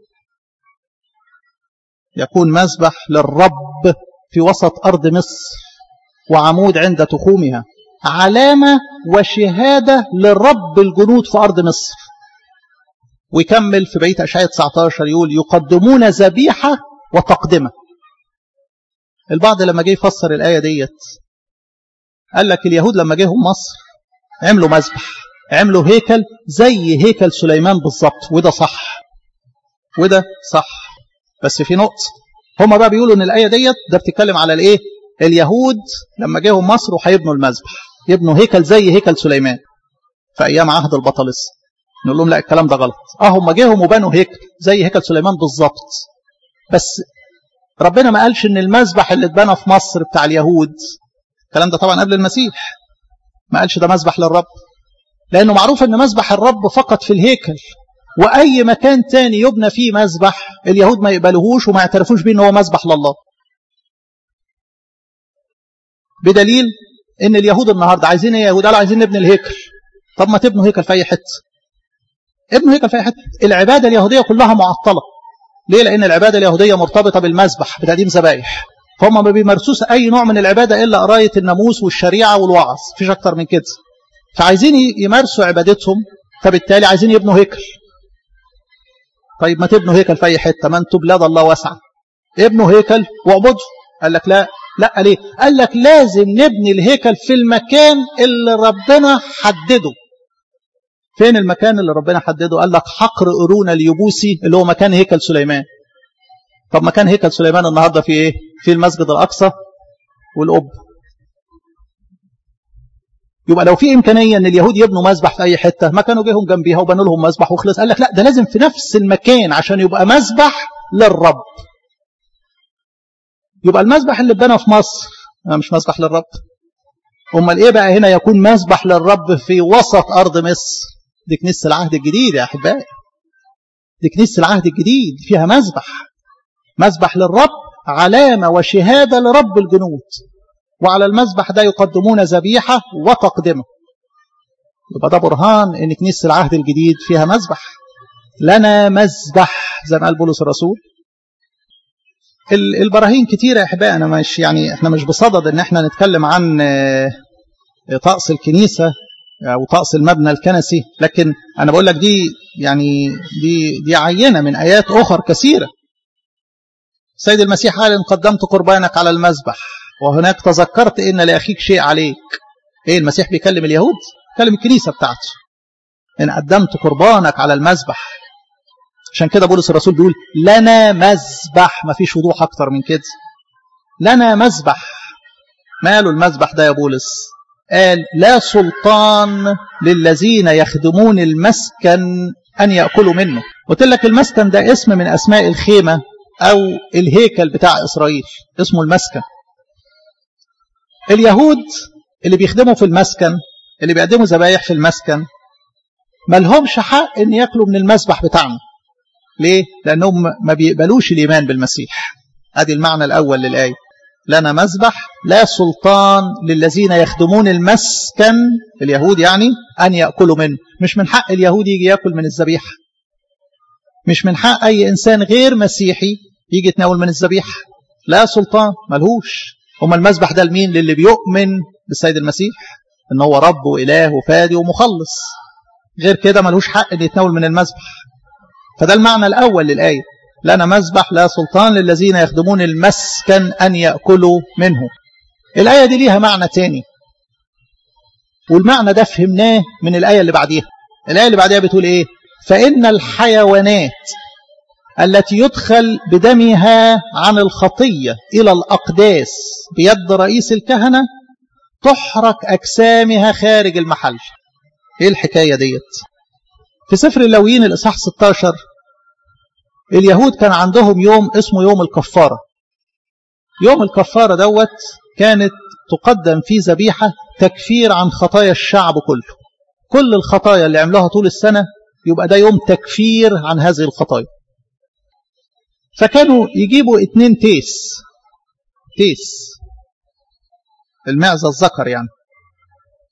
[SPEAKER 1] يكون مسبح للرب في وسط أرض مصر وعمود عند تخومها علامة وشهادة لرب الجنود في أرض مصر ويكمل في بيت أشعية 19 يقول يقدمون ذبيحة وتقدمة البعض لما جه يفسر الآية ديت قال لك اليهود لما جيهم مصر عملوا مذبح عملوا هيكل زي هيكل سليمان بالظبط وده صح وده صح بس في نقطة هما بقى بيقولوا ان الآية ديت ده بتتكلم على الايه اليهود لما جيهم مصر وهيبنوا المذبح يبنوا هيكل زي هيكل سليمان في ايام عهد البطالس نقول لهم لا الكلام ده غلط اه هم جيهم وبنوا هيكل زي هيكل سليمان بالظبط بس ربنا ما قالش ان المذبح اللي اتبنى في مصر بتاع اليهود الكلام ده طبعا قبل المسيح ما قالش ده مذبح للرب لانه معروف ان مذبح الرب فقط في الهيكل واي مكان تاني يبنى فيه مذبح اليهود ما يقبلوهوش وما يعترفوش بيه ان هو مذبح لله بدليل ان اليهود النهارده عايزين ايه يا يهود قالوا عايزين نبني الهيكل طب ما تبنوا هيكل في اي حته ابنوا هيكل في اي حته العباده اليهوديه كلها معطله ليه لان العباده اليهوديه مرتبطه بالمذبح بتقديم ذبائح فهم ما بيمارسوش اي نوع من العباده الا قرايه الناموس والشريعه والوعظ مفيش اكتر من كده فعايزين يمارسوا عبادتهم فبالتالي عايزين يبنوا هيكل طيب ما تبنوا هيكل في اي حته ما انتوا بلاد الله واسعه ابنوا هيكل واعبدوا قال لك لا لا ليه قال لك لازم نبني الهيكل في المكان اللي ربنا حدده فين المكان اللي ربنا حدده قال لك حقر قرون اليبوسي اللي هو مكان هيكل سليمان طب مكان هيكل سليمان النهارده في ايه في المسجد الاقصى والقب يبقى لو في امكانيه ان اليهود يبنوا مذبح في اي حته ما كانوا جيهم جنبيها وبنوا لهم مذبح وخلص قال لك لا ده لازم في نفس المكان عشان يبقى مذبح للرب يبقى المذبح اللي اتبنى في مصر مش مذبح للرب امال ايه بقى هنا يكون مذبح للرب في وسط ارض مصر دي كنيسه العهد الجديد يا احبائي دي كنيسه العهد الجديد فيها مذبح مذبح للرب علامه وشهاده لرب الجنود وعلى المذبح ده يقدمون ذبيحه وتقدمه يبقى ده برهان ان كنيسه العهد الجديد فيها مذبح لنا مذبح زي ما قال بولس الرسول البراهين كتيرة يا احبائي انا مش يعني احنا مش بصدد ان احنا نتكلم عن طقس الكنيسة او طقس المبنى الكنسي لكن انا بقول لك دي يعني دي دي عينة من ايات اخر كثيرة سيد المسيح قال ان قدمت قربانك على المذبح وهناك تذكرت ان لاخيك شيء عليك ايه المسيح بيكلم اليهود بيكلم الكنيسة بتاعته ان قدمت قربانك على المذبح عشان كده بولس الرسول بيقول لنا مذبح ما فيش وضوح اكتر من كده لنا مذبح ماله المذبح ده يا بولس قال لا سلطان للذين يخدمون المسكن ان ياكلوا منه قلت لك المسكن ده اسم من اسماء الخيمه او الهيكل بتاع اسرائيل اسمه المسكن اليهود اللي بيخدموا في المسكن اللي بيقدموا ذبايح في المسكن ما لهمش حق ان ياكلوا من المذبح بتاعنا ليه؟ لأنهم ما بيقبلوش الإيمان بالمسيح هذه المعنى الأول للآية لنا مذبح لا سلطان للذين يخدمون المسكن اليهود يعني أن يأكلوا منه مش من حق اليهود يجي يأكل من الذبيحة مش من حق أي إنسان غير مسيحي يجي يتناول من الذبيحة لا سلطان ملهوش هم المذبح ده لمين للي بيؤمن بالسيد المسيح ان هو رب وإله وفادي ومخلص غير كده ملهوش حق ان يتناول من المذبح فده المعنى الأول للآية لنا مذبح لا سلطان للذين يخدمون المسكن أن يأكلوا منه الآية دي ليها معنى تاني والمعنى ده فهمناه من الآية اللي بعديها الآية اللي بعديها بتقول إيه فإن الحيوانات التي يدخل بدمها عن الخطية إلى الأقداس بيد رئيس الكهنة تحرق أجسامها خارج المحل إيه الحكاية ديت في سفر اللويين الإصحاح 16 اليهود كان عندهم يوم اسمه يوم الكفارة يوم الكفارة دوت كانت تقدم فيه ذبيحة تكفير عن خطايا الشعب كله كل الخطايا اللي عملوها طول السنة يبقى ده يوم تكفير عن هذه الخطايا فكانوا يجيبوا اتنين تيس تيس المعزة الذكر يعني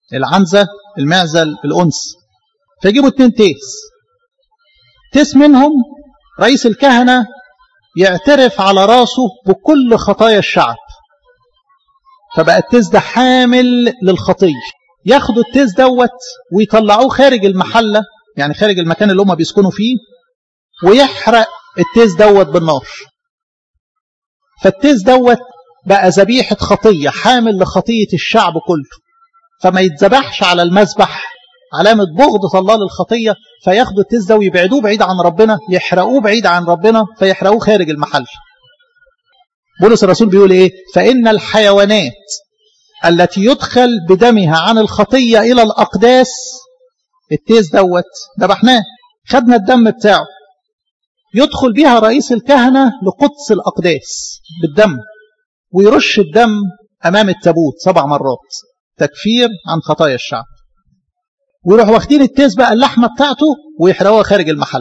[SPEAKER 1] العنزة المعزل الأنس فيجيبوا اتنين تيس تيس منهم رئيس الكهنة يعترف على راسه بكل خطايا الشعب فبقى التيس ده حامل للخطية ياخدوا التيس دوت ويطلعوه خارج المحلة يعني خارج المكان اللي هم بيسكنوا فيه ويحرق التيس دوت بالنار فالتيس دوت بقى ذبيحة خطية حامل لخطية الشعب كله فما يتذبحش على المذبح علامة بغض الله للخطية فياخدوا التيس ده ويبعدوه بعيد عن ربنا يحرقوه بعيد عن ربنا فيحرقوه خارج المحل بولس الرسول بيقول ايه فإن الحيوانات التي يدخل بدمها عن الخطية إلى الأقداس التيس دوت ذبحناه خدنا الدم بتاعه يدخل بها رئيس الكهنة لقدس الأقداس بالدم ويرش الدم أمام التابوت سبع مرات تكفير عن خطايا الشعب ويروح واخدين التيس بقى اللحمة بتاعته ويحرقوها خارج المحل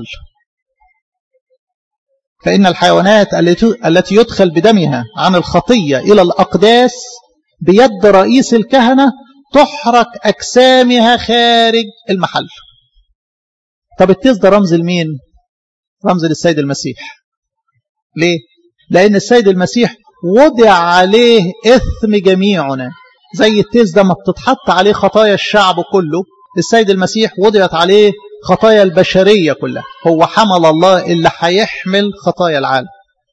[SPEAKER 1] فإن الحيوانات التي يدخل بدمها عن الخطية إلى الأقداس بيد رئيس الكهنة تحرق أجسامها خارج المحل طب التيس ده رمز لمين رمز للسيد المسيح ليه لأن السيد المسيح وضع عليه إثم جميعنا زي التيس ده ما بتتحط عليه خطايا الشعب كله السيد المسيح وضعت عليه خطايا البشرية كلها هو حمل الله اللي هيحمل خطايا العالم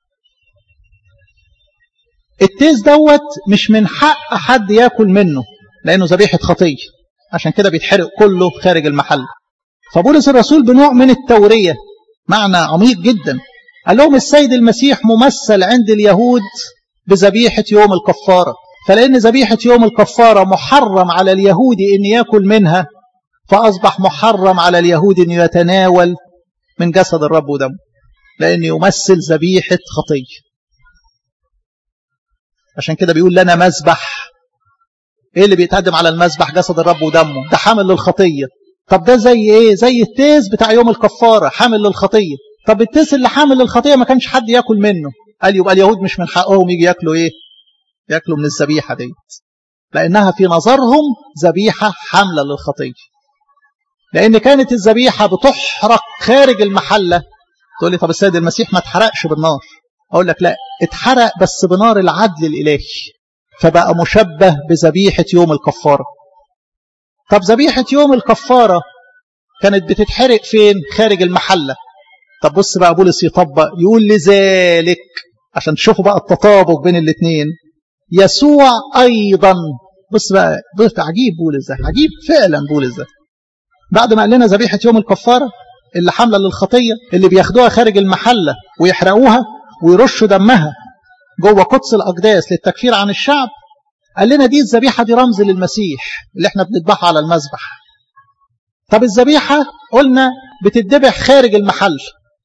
[SPEAKER 1] التيس دوت مش من حق حد ياكل منه لأنه ذبيحة خطية عشان كده بيتحرق كله خارج المحل فبولس الرسول بنوع من التورية معنى عميق جدا قال لهم السيد المسيح ممثل عند اليهود بذبيحة يوم الكفارة فلأن ذبيحة يوم الكفارة محرم على اليهودي أن يأكل منها فأصبح محرم على اليهود أن يتناول من جسد الرب ودمه لأن يمثل ذبيحة خطية عشان كده بيقول لنا مذبح ايه اللي بيتقدم على المذبح جسد الرب ودمه ده حامل للخطية طب ده زي ايه زي التيس بتاع يوم الكفارة حامل للخطية طب التيس اللي حامل للخطية ما كانش حد ياكل منه قال يبقى اليهود مش من حقهم يجي ياكلوا ايه ياكلوا من الذبيحة ديت لأنها في نظرهم ذبيحة حاملة للخطية لأن كانت الذبيحة بتحرق خارج المحلة تقول لي طب السيد المسيح ما اتحرقش بالنار أقول لك لا اتحرق بس بنار العدل الإلهي فبقى مشبه بذبيحة يوم الكفارة طب ذبيحة يوم الكفارة كانت بتتحرق فين خارج المحلة طب بص بقى بولس يطبق يقول لذلك عشان تشوفوا بقى التطابق بين الاثنين يسوع أيضا بص بقى بص عجيب بولس ده عجيب فعلا بولس ده بعد ما قال لنا ذبيحة يوم الكفارة اللي حاملة للخطية اللي بياخدوها خارج المحلة ويحرقوها ويرشوا دمها جوه قدس الأقداس للتكفير عن الشعب قال لنا دي الذبيحة دي رمز للمسيح اللي احنا بنذبحها على المذبح طب الذبيحة قلنا بتتذبح خارج المحل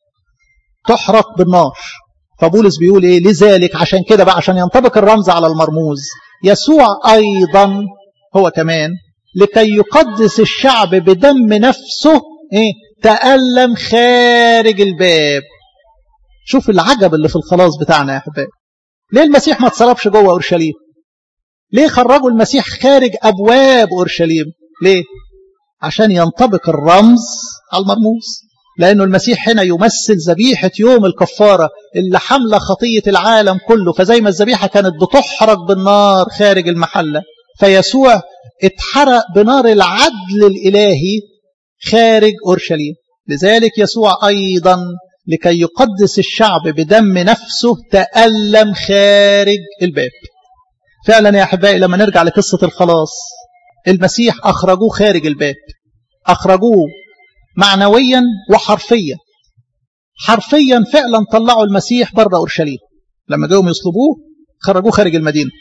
[SPEAKER 1] تحرق بالنار فبولس بيقول ايه لذلك عشان كده بقى عشان ينطبق الرمز على المرموز يسوع ايضا هو كمان لكي يقدس الشعب بدم نفسه ايه تألم خارج الباب شوف العجب اللي في الخلاص بتاعنا يا احبائي ليه المسيح ما اتصلبش جوه اورشليم ليه خرجوا المسيح خارج ابواب اورشليم ليه عشان ينطبق الرمز على المرموز لأنه المسيح هنا يمثل ذبيحة يوم الكفارة اللي حملة خطية العالم كله فزي ما الذبيحة كانت بتحرق بالنار خارج المحلة فيسوع اتحرق بنار العدل الإلهي خارج أورشليم لذلك يسوع أيضا لكي يقدس الشعب بدم نفسه تألم خارج الباب فعلا يا أحبائي لما نرجع لقصة الخلاص المسيح أخرجوه خارج الباب أخرجوه معنويا وحرفيا حرفيا فعلا طلعوا المسيح بره أورشليم لما جاهم يصلبوه خرجوه خارج المدينة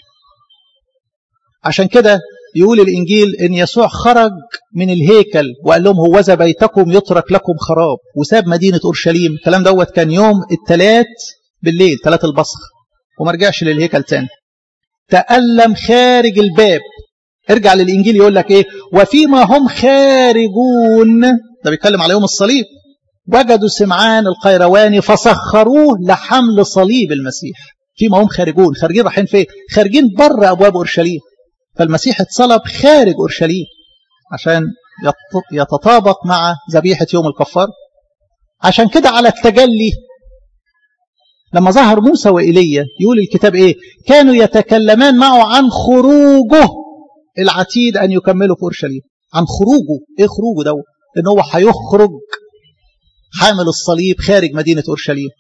[SPEAKER 1] عشان كده يقول الإنجيل إن يسوع خرج من الهيكل وقال لهم هوذا بيتكم يترك لكم خراب وساب مدينة أورشليم الكلام دوت كان يوم الثلاث بالليل ثلاث البصخ وما رجعش للهيكل تاني تألم خارج الباب ارجع للإنجيل يقول لك إيه وفيما هم خارجون ده بيتكلم على يوم الصليب وجدوا سمعان القيرواني فسخروه لحمل صليب المسيح فيما هم خارجون خارجين رايحين فين خارجين بره أبواب أورشليم فالمسيح اتصلب خارج أورشليم عشان يتطابق مع ذبيحة يوم الكفار عشان كده على التجلي لما ظهر موسى وإيليا يقول الكتاب إيه كانوا يتكلمان معه عن خروجه العتيد أن يكملوا في أورشليم عن خروجه إيه خروجه ده إن هو هيخرج حامل الصليب خارج مدينة أورشليم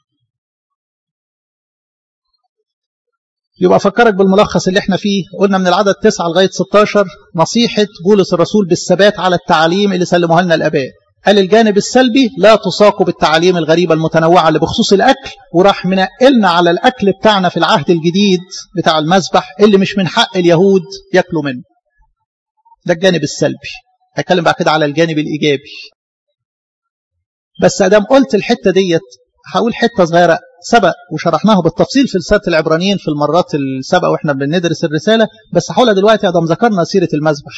[SPEAKER 1] يبقى أفكرك بالملخص اللي احنا فيه قلنا من العدد 9 لغاية 16 نصيحة بولس الرسول بالثبات على التعاليم اللي سلموها لنا الآباء قال الجانب السلبي لا تساقوا بالتعاليم الغريبة المتنوعة اللي بخصوص الأكل وراح منقلنا على الأكل بتاعنا في العهد الجديد بتاع المذبح اللي مش من حق اليهود ياكلوا منه ده الجانب السلبي هتكلم بعد كده على الجانب الإيجابي بس ادام قلت الحتة ديت هقول حتة صغيرة سبق وشرحناها بالتفصيل في رسالة العبرانيين في المرات السابقة واحنا بندرس الرسالة بس هقولها دلوقتي ادام ذكرنا سيرة المذبح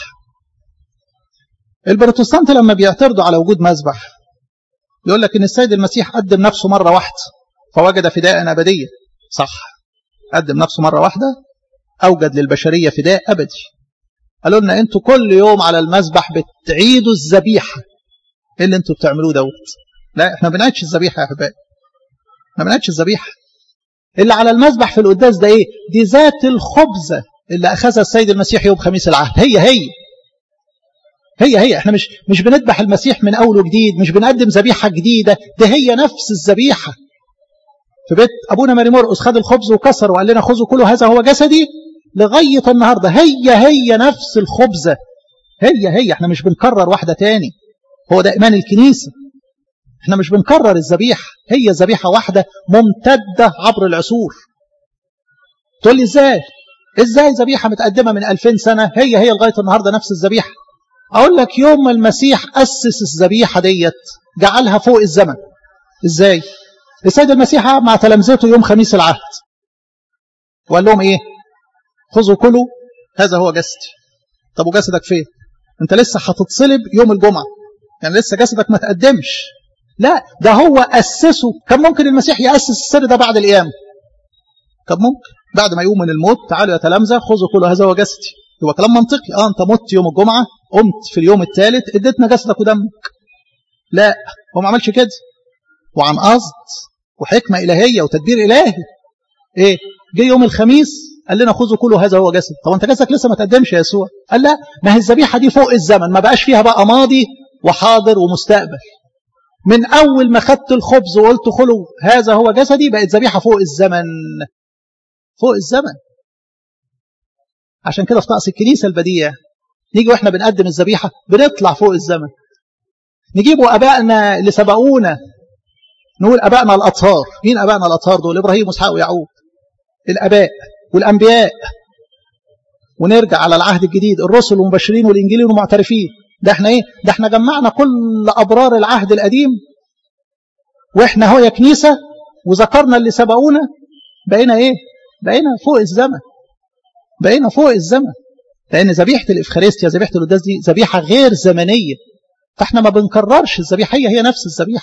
[SPEAKER 1] البروتستانت لما بيعترضوا على وجود مذبح يقول لك ان السيد المسيح قدم نفسه مرة واحدة فوجد فداء أبدية صح قدم نفسه مرة واحدة أوجد للبشرية فداء أبدي قالوا لنا انتوا كل يوم على المذبح بتعيدوا الذبيحة ايه اللي انتوا بتعملوه دوت لا احنا ما بنعيدش الذبيحة يا احبائي ما بنعيدش الذبيحة اللي على المذبح في القداس ده ايه دي ذات الخبزة اللي اخذها السيد المسيح يوم خميس العهد هي هي هي هي احنا مش مش بنذبح المسيح من اول وجديد مش بنقدم ذبيحه جديده ده هي نفس الذبيحه في بيت ابونا ماري مرقس خد الخبز وكسر وقال لنا خذوا كله هذا هو جسدي لغايه النهارده هي هي نفس الخبزه هي هي احنا مش بنكرر واحده تاني هو ده ايمان الكنيسه احنا مش بنكرر الذبيحه هي ذبيحه واحده ممتده عبر العصور تقول لي ازاي ازاي ذبيحه متقدمه من 2000 سنه هي هي لغايه النهارده نفس الذبيحه اقول لك يوم ما المسيح اسس الذبيحه ديت جعلها فوق الزمن ازاي السيد المسيح مع تلامذته يوم خميس العهد وقال لهم ايه خذوا كلوا هذا هو جسدي طب وجسدك فين انت لسه هتتصلب يوم الجمعه يعني لسه جسدك ما تقدمش لا ده هو اسسه كان ممكن المسيح ياسس السر ده بعد القيامه كان ممكن بعد ما يقوم من الموت تعالوا يا تلامذه خذوا كلوا هذا هو جسدي هو كلام منطقي اه انت مت يوم الجمعه قمت في اليوم الثالث اديتنا جسدك ودمك لا هو ما عملش كده وعن قصد وحكمه الهيه وتدبير الهي ايه جه يوم الخميس قال لنا خذوا كلوا هذا هو جسد طب انت جسدك لسه ما تقدمش يا يسوع قال لا ما هي الذبيحه دي فوق الزمن ما بقاش فيها بقى ماضي وحاضر ومستقبل من اول ما خدت الخبز وقلت خلوا هذا هو جسدي بقت ذبيحه فوق الزمن فوق الزمن عشان كده في طقس الكنيسه البديع نيجي واحنا بنقدم الذبيحه بنطلع فوق الزمن نجيبوا ابائنا اللي سبقونا نقول ابائنا الاطهار مين ابائنا الاطهار دول ابراهيم واسحاق ويعقوب الاباء والانبياء ونرجع على العهد الجديد الرسل والمبشرين والانجيليين والمعترفين ده احنا ايه ده احنا جمعنا كل ابرار العهد القديم واحنا هو يا كنيسه وذكرنا اللي سبقونا بقينا ايه بقينا فوق الزمن بقينا فوق الزمن لان ذبيحه الافخارستيا ذبيحه القداس دي ذبيحه غير زمنيه فاحنا ما بنكررش الذبيحه هي هي نفس الذبيحه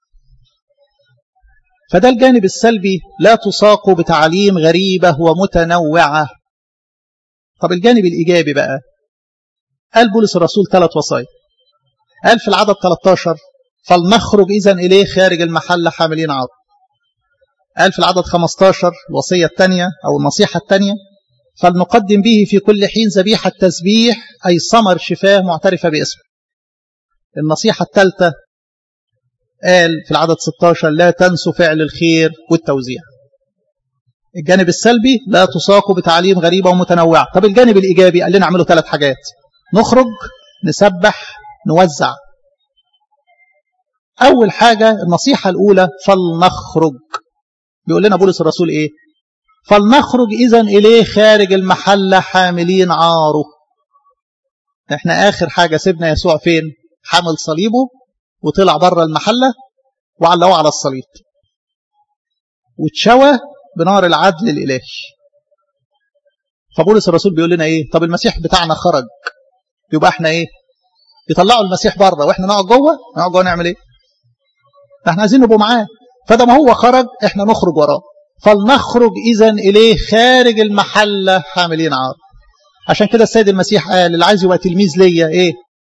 [SPEAKER 1] فده الجانب السلبي لا تساق بتعليم غريبه ومتنوعه طب الجانب الايجابي بقى قال بولس الرسول ثلاث وصايا قال في العدد 13 فلنخرج اذا اليه خارج المحل حاملين عار قال في العدد 15 الوصيه الثانيه او النصيحه الثانيه فلنقدم به في كل حين ذبيحة تسبيح أي ثمر شفاه معترفة باسمه النصيحة الثالثة قال في العدد 16 لا تنسوا فعل الخير والتوزيع الجانب السلبي لا تساقوا بتعليم غريبة ومتنوعة طب الجانب الإيجابي قال لنا اعملوا ثلاث حاجات نخرج نسبح نوزع أول حاجة النصيحة الأولى فلنخرج بيقول لنا بولس الرسول إيه فلنخرج إذا إليه خارج المحلة حاملين عاره احنا آخر حاجة سيبنا يسوع فين حمل صليبه وطلع بره المحلة وعلقوه على الصليب واتشوى بنار العدل الإلهي فبولس الرسول بيقول لنا ايه طب المسيح بتاعنا خرج يبقى احنا ايه يطلعوا المسيح بره واحنا نقعد جوه نقعد جوه نعمل ايه احنا عايزين نبقوا معاه فده ما هو خرج احنا نخرج وراه فلنخرج إذا إليه خارج المحلة حاملين عار عشان كده السيد المسيح قال اللي عايز يبقى تلميذ ليا إيه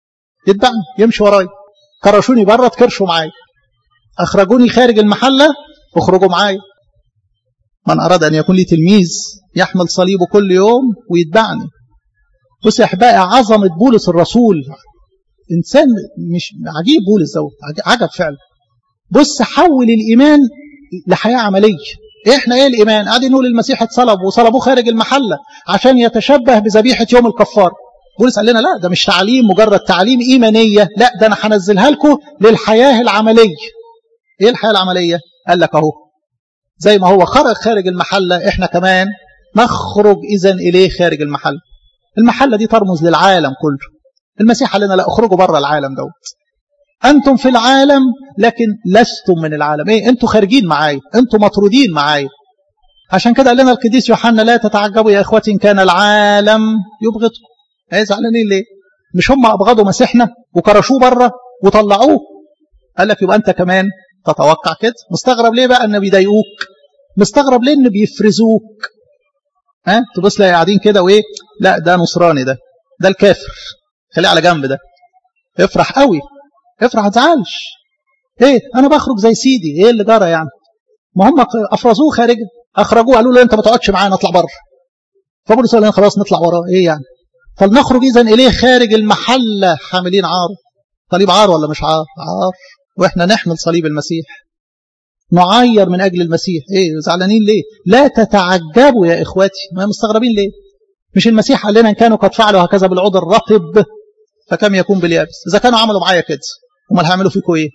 [SPEAKER 1] يتبعني يمشي ورايا كرشوني بره تكرشوا معايا اخرجوني خارج المحله اخرجوا معايا من اراد ان يكون لي تلميذ يحمل صليبه كل يوم ويتبعني بص يا احبائي عظمه بولس الرسول انسان مش عجيب بولس ده عجب فعلا بص حول الايمان لحياه عمليه احنا ايه الايمان قاعدين نقول المسيح اتصلب وصلبوه خارج المحله عشان يتشبه بذبيحه يوم الكفار بولس قال لنا لا ده مش تعليم مجرد تعليم ايمانيه لا ده انا هنزلها لكم للحياه العمليه ايه الحياه العمليه قال لك اهو زي ما هو خرج خارج المحله احنا كمان نخرج اذا اليه خارج المحله المحله دي ترمز للعالم كله المسيح قال لنا لا اخرجوا بره العالم دوت انتم في العالم لكن لستم من العالم ايه انتم خارجين معايا انتم مطرودين معايا عشان كده قال لنا القديس يوحنا لا تتعجبوا يا اخوتي ان كان العالم يبغضكم ايه زعلانين ليه مش هم ابغضوا مسيحنا وكرشوه بره وطلعوه قال لك يبقى انت كمان تتوقع كده مستغرب ليه بقى ان بيضايقوك مستغرب ليه ان بيفرزوك ها تبص لي قاعدين كده وايه لا ده نصراني ده ده الكافر خليه على جنب ده افرح قوي افرح ما تزعلش ايه انا بخرج زي سيدي ايه اللي جرى يعني ما هم افرزوه خارج اخرجوه قالوا له انت ما تقعدش معانا اطلع بره فبولس قال خلاص نطلع وراه ايه يعني فلنخرج اذا اليه خارج المحله حاملين عار صليب عار ولا مش عار عار واحنا نحمل صليب المسيح نعير من اجل المسيح ايه زعلانين ليه لا تتعجبوا يا اخواتي ما مستغربين ليه مش المسيح قال لنا ان كانوا قد فعلوا هكذا بالعود الرطب فكم يكون باليابس اذا كانوا عملوا معايا كده امال هيعملوا فيكم ايه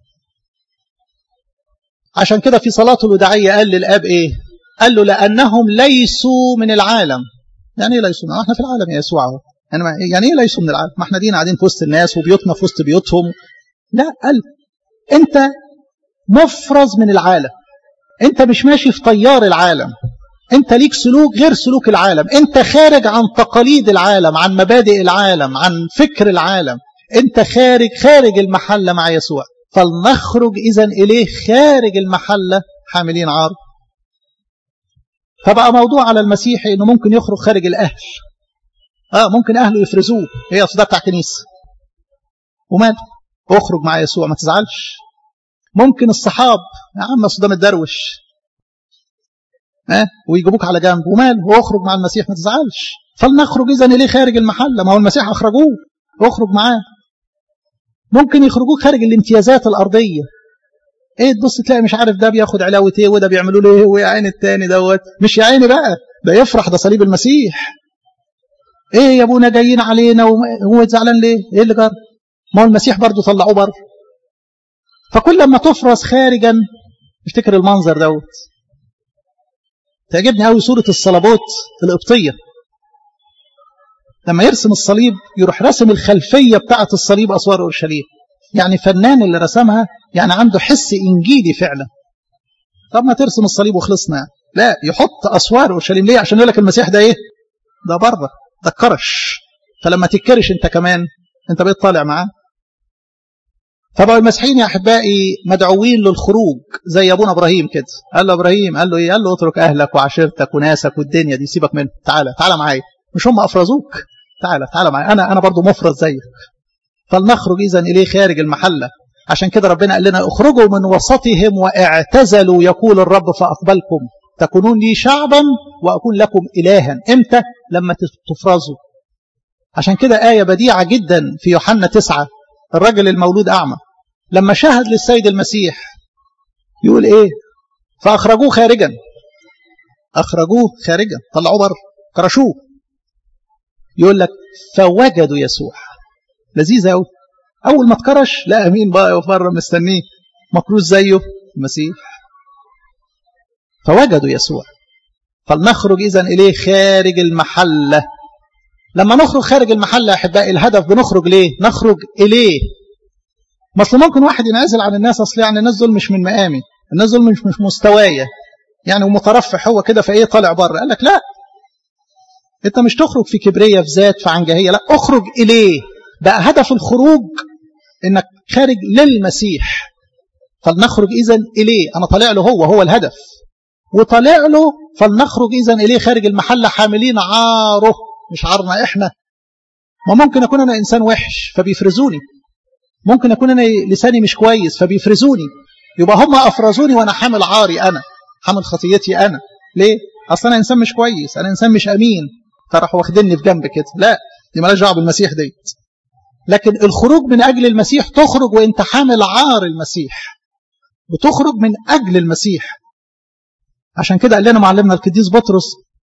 [SPEAKER 1] عشان كده في صلاته الوداعيه قال للاب ايه قال له لانهم ليسوا من العالم يعني ايه ليسوا احنا في العالم يا يسوع اهو يعني, يعني ايه ليسوا من العالم ما احنا دين قاعدين في وسط الناس وبيوتنا في وسط بيوتهم لا قال انت مفرز من العالم انت مش ماشي في طيار العالم انت ليك سلوك غير سلوك العالم انت خارج عن تقاليد العالم عن مبادئ العالم عن فكر العالم انت خارج خارج المحله مع يسوع فلنخرج اذا اليه خارج المحله حاملين عار فبقى موضوع على المسيحي انه ممكن يخرج خارج الاهل اه ممكن اهله يفرزوه هي اصل ده بتاع كنيسه وماله اخرج مع يسوع ما تزعلش ممكن الصحاب يا عم اصل ده متدروش ها ويجيبوك على جنب وماله واخرج مع المسيح ما تزعلش فلنخرج اذا اليه خارج المحله ما هو المسيح اخرجوه اخرج معاه ممكن يخرجوك خارج الامتيازات الارضيه ايه تبص تلاقي مش عارف ده بياخد علاوه ايه وده بيعملوا له ايه ويا عين التاني دوت مش يا عيني بقى ده يفرح ده صليب المسيح ايه يا ابونا جايين علينا وهو زعلان ليه ايه اللي جرى ما هو المسيح برضه طلعوه بره فكل لما تفرز خارجا افتكر المنظر دوت تعجبني قوي صورة الصلبات القبطية لما يرسم الصليب يروح رسم الخلفية بتاعة الصليب أسوار أورشليم يعني فنان اللي رسمها يعني عنده حس إنجيلي فعلا طب ما ترسم الصليب وخلصنا يعني. لا يحط أسوار أورشليم ليه عشان يقول لك المسيح ده إيه ده بره ده كرش فلما تتكرش أنت كمان أنت بقيت طالع معاه فبقوا المسيحيين يا احبائي مدعوين للخروج زي ابونا ابراهيم كده قال له ابراهيم قال له ايه قال له اترك اهلك وعشيرتك وناسك والدنيا دي سيبك منها تعالى تعالى معايا مش هم افرزوك تعالى تعالى معايا انا انا برضه مفرز زيك فلنخرج اذا اليه خارج المحله عشان كده ربنا قال لنا اخرجوا من وسطهم واعتزلوا يقول الرب فاقبلكم تكونون لي شعبا واكون لكم الها امتى لما تفرزوا عشان كده ايه بديعه جدا في يوحنا تسعة الرجل المولود اعمى لما شاهد للسيد المسيح يقول ايه فاخرجوه خارجا اخرجوه خارجا طلعوه بره كرشوه يقول لك فوجدوا يسوع لذيذ قوي اول ما اتكرش لقى مين بقى بره مستنيه مكروز زيه المسيح فوجدوا يسوع فلنخرج اذا اليه خارج المحله لما نخرج خارج المحله يا احبائي الهدف بنخرج ليه نخرج اليه ما اصل ممكن واحد ينعزل عن الناس اصل يعني الناس دول مش من مقامي الناس دول مش مش مستوايا يعني ومترفع هو كده فايه طالع بره قال لك لا انت مش تخرج في كبريه في ذات في عنجهيه لا اخرج اليه بقى هدف الخروج انك خارج للمسيح فلنخرج اذا اليه انا طالع له هو هو الهدف وطالع له فلنخرج اذا اليه خارج المحله حاملين عاره مش عارنا احنا ما ممكن أكون أنا إنسان وحش فبيفرزوني ممكن أكون أنا لساني مش كويس فبيفرزوني يبقى هم أفرزوني وأنا حامل عاري أنا حامل خطيتي أنا ليه؟ أصلا أنا إنسان مش كويس أنا إنسان مش أمين فراحوا واخديني في جنب كده لا دي مالهاش دعوه بالمسيح ديت لكن الخروج من أجل المسيح تخرج وأنت حامل عار المسيح بتخرج من أجل المسيح عشان كده قال لنا معلمنا القديس بطرس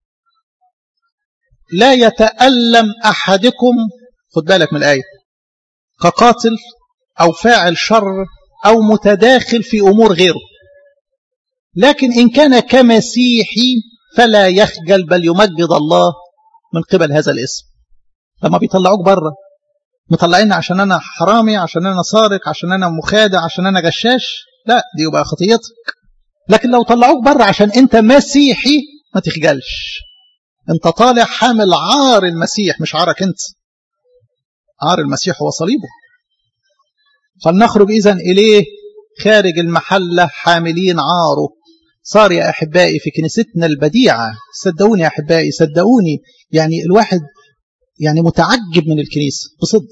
[SPEAKER 1] لا يتألم أحدكم خد بالك من الآية كقاتل أو فاعل شر أو متداخل في أمور غيره لكن إن كان كمسيحي فلا يخجل بل يمجد الله من قبل هذا الاسم لما بيطلعوك بره مطلعين عشان أنا حرامي عشان أنا سارق عشان أنا مخادع عشان أنا غشاش لا دي يبقى خطيتك لكن لو طلعوك بره عشان أنت مسيحي ما تخجلش أنت طالع حامل عار المسيح مش عارك أنت عار المسيح هو صليبه فلنخرج إذا إليه خارج المحلة حاملين عاره صار يا أحبائي في كنيستنا البديعة صدقوني يا أحبائي صدقوني يعني الواحد يعني متعجب من الكنيسة بصدق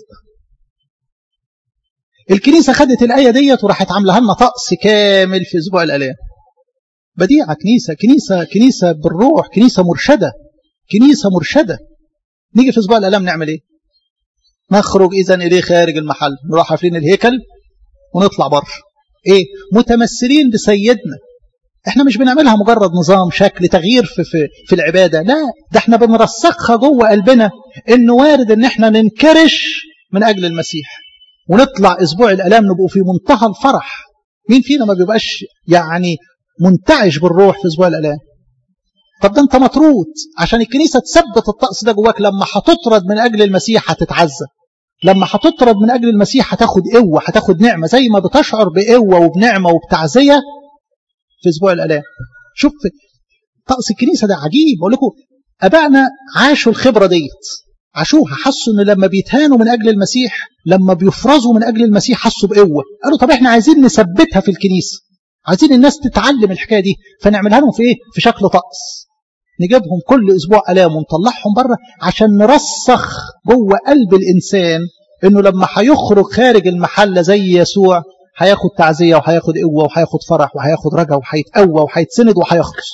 [SPEAKER 1] الكنيسة خدت الآية ديت وراحت عاملها لنا طقس كامل في أسبوع الآلام بديعة كنيسة كنيسة كنيسة بالروح كنيسة مرشدة كنيسة مرشدة نيجي في أسبوع الآلام نعمل إيه نخرج إذا إليه خارج المحل نروح حافلين الهيكل ونطلع بره إيه متمثلين بسيدنا احنا مش بنعملها مجرد نظام شكل تغيير في, في, في العبادة لا ده احنا بنرسخها جوه قلبنا انه وارد ان احنا ننكرش من اجل المسيح ونطلع اسبوع الالام نبقوا في منتهى الفرح مين فينا ما بيبقاش يعني منتعش بالروح في اسبوع الالام طب ده انت مطرود عشان الكنيسة تثبت الطقس ده جواك لما هتطرد من اجل المسيح هتتعزى لما هتطرد من اجل المسيح هتاخد قوة هتاخد نعمة زي ما بتشعر بقوة وبنعمة وبتعزية في اسبوع الالام شوف طقس الكنيسه ده عجيب بقول لكم ابائنا عاشوا الخبره ديت عاشوها حسوا ان لما بيتهانوا من اجل المسيح لما بيفرزوا من اجل المسيح حسوا بقوه قالوا طب احنا عايزين نثبتها في الكنيسه عايزين الناس تتعلم الحكايه دي فنعملها لهم في ايه في شكل طقس نجيبهم كل اسبوع الام ونطلعهم بره عشان نرسخ جوه قلب الانسان انه لما هيخرج خارج المحله زي يسوع هياخد تعزية وهياخد قوة وهياخد فرح وهياخد رجا وهيتقوى وهيتسند وهيخلص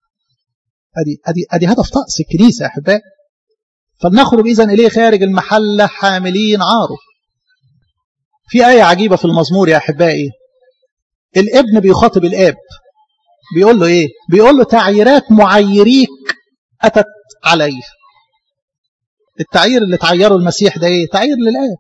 [SPEAKER 1] ادي ادي ادي هدف طقس الكنيسة يا احبائي فلنخرج اذا اليه خارج المحلة حاملين عاره في آية عجيبة في المزمور يا احبائي الابن بيخاطب الاب بيقول له ايه بيقول له تعييرات معيريك اتت علي التعيير اللي تعيره المسيح ده ايه تعيير للاب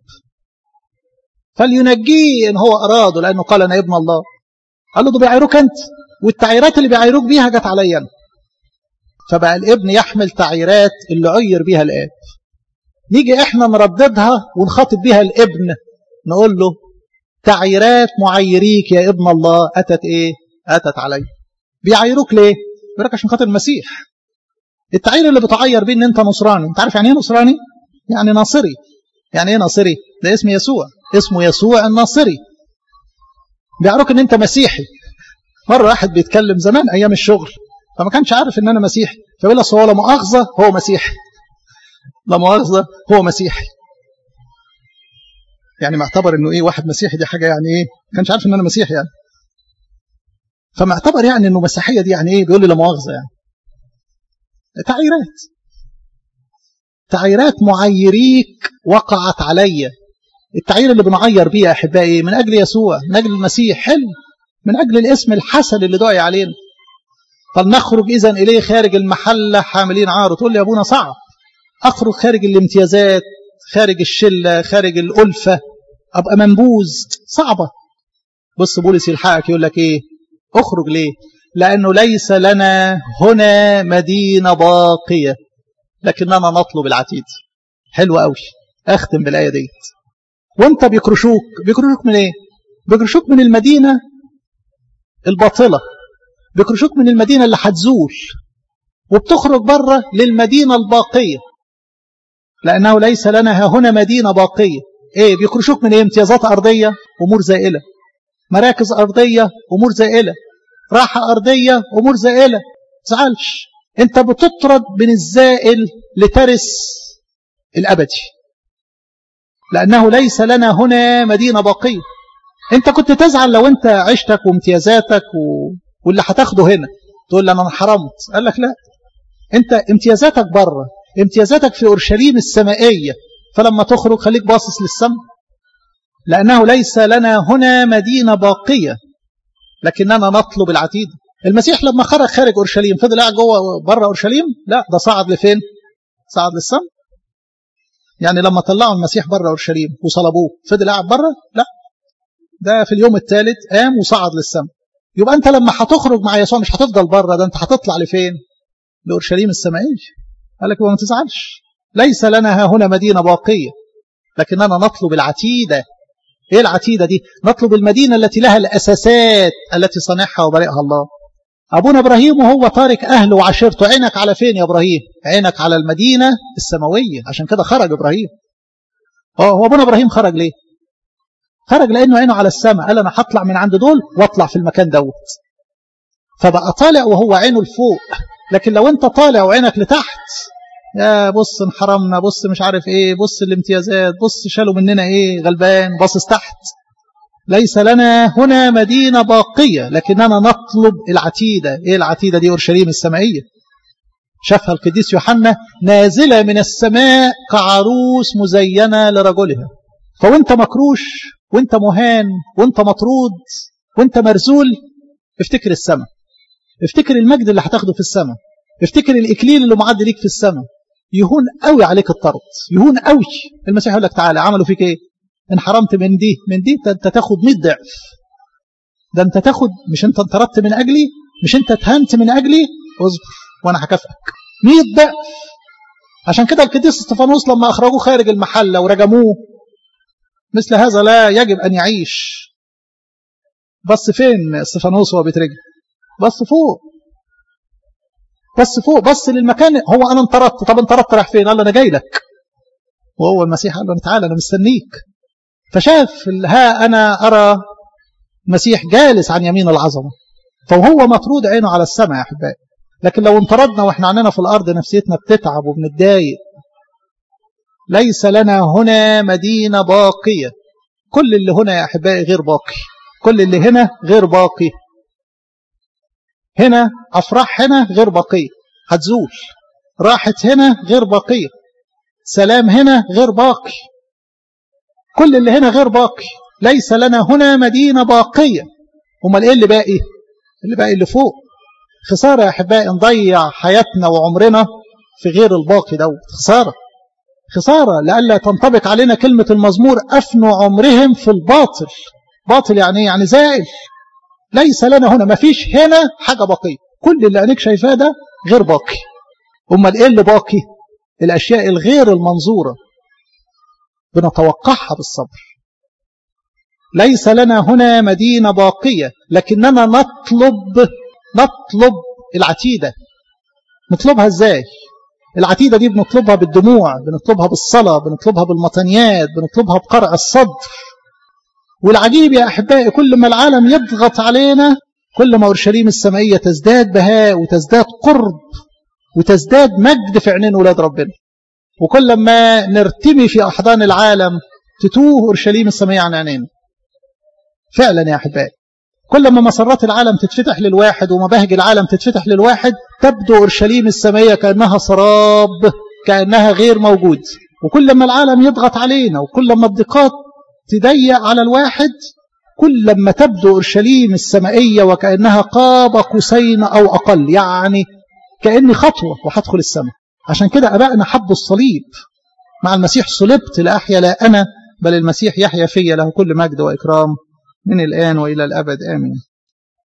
[SPEAKER 1] فلينجيه إن هو أراده لأنه قال أنا ابن الله قال له ده بيعيروك أنت والتعييرات اللي بيعيروك بيها جت عليا أنا فبقى الابن يحمل تعييرات اللي عير بيها الآب نيجي إحنا نرددها ونخاطب بيها الابن نقول له تعييرات معيريك يا ابن الله أتت إيه أتت علي بيعيروك ليه بيقول لك عشان خاطر المسيح التعيير اللي بتعير بيه ان انت نصراني انت عارف يعني ايه نصراني يعني ناصري يعني ايه ناصري ده اسم يسوع اسمه يسوع الناصري بيعرفك ان انت مسيحي مره واحد بيتكلم زمان ايام الشغل فما كانش عارف ان انا مسيحي فيقول لك هو لا مؤاخذه هو مسيحي لا مؤاخذه هو مسيحي يعني معتبر انه ايه واحد مسيحي دي حاجه يعني ايه ما كانش عارف ان انا مسيحي يعني فمعتبر يعني انه مسيحيه دي يعني ايه بيقول لي لا مؤاخذه يعني تعييرات تعييرات معيريك وقعت عليّ التعيير اللي بنعير بيه يا احبائي من اجل يسوع من اجل المسيح حلو من اجل الاسم الحسن اللي دعي علينا فلنخرج اذا اليه خارج المحله حاملين عار تقول لي يا ابونا صعب اخرج خارج الامتيازات خارج الشله خارج الالفه ابقى منبوذ صعبه بص بولس يلحقك يقول لك ايه اخرج ليه لانه ليس لنا هنا مدينه باقيه لكننا نطلب العتيد حلو قوي اختم بالايه ديت وانت بيكرشوك بيكرشوك من ايه بيكرشوك من المدينة الباطلة بيكرشوك من المدينة اللي هتزول وبتخرج بره للمدينة الباقية لأنه ليس لنا هنا مدينة باقية ايه بيكرشوك من ايه امتيازات أرضية أمور زائلة مراكز أرضية أمور زائلة راحة أرضية أمور زائلة تزعلش انت بتطرد من الزائل لترس الأبدي لأنه ليس لنا هنا مدينة باقية أنت كنت تزعل لو أنت عشتك وامتيازاتك و... واللي هتاخده هنا تقول لي أنا انحرمت قال لك لا أنت امتيازاتك بره امتيازاتك في أورشليم السمائية فلما تخرج خليك باصص للسماء لأنه ليس لنا هنا مدينة باقية لكننا نطلب العتيد المسيح لما خرج خارج أورشليم فضل قاعد جوه بره أورشليم لا ده صعد لفين صعد للسماء يعني لما طلعوا المسيح بره أورشليم وصلبوه فضل قاعد بره لا ده في اليوم الثالث قام وصعد للسماء يبقى أنت لما هتخرج مع يسوع مش هتفضل بره ده أنت هتطلع لفين لأورشليم السمائية قال لك ما تزعلش ليس لنا ها هنا مدينة باقية لكننا نطلب العتيدة ايه العتيدة دي نطلب المدينة التي لها الأساسات التي صنعها وبرئها الله أبونا إبراهيم وهو تارك أهله وعشيرته عينك على فين يا إبراهيم عينك على المدينة السماوية عشان كده خرج إبراهيم هو أبونا إبراهيم خرج ليه خرج لأنه عينه على السماء قال أنا هطلع من عند دول واطلع في المكان دوت فبقى طالع وهو عينه لفوق لكن لو انت طالع وعينك لتحت يا بص انحرمنا بص مش عارف ايه بص الامتيازات بص شالوا مننا ايه غلبان باصص تحت ليس لنا هنا مدينة باقية لكننا نطلب العتيدة ايه العتيدة دي اورشليم السمائية شافها القديس يوحنا نازلة من السماء كعروس مزينة لرجلها فوانت مكروش وانت مهان وانت مطرود وانت مرزول افتكر السماء افتكر المجد اللي هتاخده في السماء افتكر الاكليل اللي معد ليك في السماء يهون قوي عليك الطرد يهون قوي المسيح يقول لك تعالى عملوا فيك ايه ان حرمت من دي من دي انت تاخد 100 ضعف ده انت تاخد مش انت انطردت من اجلي مش انت اتهنت من اجلي اصبر وانا هكافئك 100 ضعف عشان كده القديس استفانوس لما اخرجوه خارج المحله ورجموه مثل هذا لا يجب ان يعيش بص فين استفانوس وهو بيترجم بص فوق بص فوق بص للمكان هو انا انطردت طب انطردت رايح فين قال له انا جاي لك وهو المسيح قال له تعالى انا مستنيك فشاف ها انا ارى مسيح جالس عن يمين العظمه فهو مطرود عينه على السماء يا احبائي لكن لو انطردنا واحنا عندنا في الارض نفسيتنا بتتعب وبنتضايق ليس لنا هنا مدينه باقيه كل اللي هنا يا احبائي غير باقي كل اللي هنا غير باقي هنا أفراح هنا غير بقية هتزول راحت هنا غير بقية سلام هنا غير باقي كل اللي هنا غير باقي ليس لنا هنا مدينة باقية امال ايه اللي باقي اللي باقي اللي فوق خسارة يا أحبائي نضيع حياتنا وعمرنا في غير الباقي دوت خسارة خسارة لألا تنطبق علينا كلمة المزمور أفنوا عمرهم في الباطل باطل يعني يعني زائل ليس لنا هنا ما فيش هنا حاجة باقية كل اللي عينيك شايفاه ده غير باقي امال ايه اللي باقي الاشياء الغير المنظورة بنتوقعها بالصبر ليس لنا هنا مدينة باقية لكننا نطلب نطلب العتيدة نطلبها ازاي العتيدة دي بنطلبها بالدموع بنطلبها بالصلاة بنطلبها بالمطنيات بنطلبها بقرع الصدر والعجيب يا أحبائي كل ما العالم يضغط علينا كل ما أورشليم السمائية تزداد بهاء وتزداد قرب وتزداد مجد في عينين ولاد ربنا وكل ما نرتمي في أحضان العالم تتوه أورشليم السمائية عن عينينا فعلا يا أحبائي كل ما مسرات العالم تتفتح للواحد ومباهج العالم تتفتح للواحد تبدو أورشليم السمائية كأنها سراب كأنها غير موجود وكل ما العالم يضغط علينا وكل ما الضيقات تضيق على الواحد كل لما تبدو أورشليم السمائية وكأنها قاب قوسين أو أقل يعني كأني خطوة وهدخل السماء عشان كده أبائنا حبوا الصليب مع المسيح صلبت لأحيا لا أنا بل المسيح يحيا في له كل مجد وإكرام من الآن وإلى الأبد آمين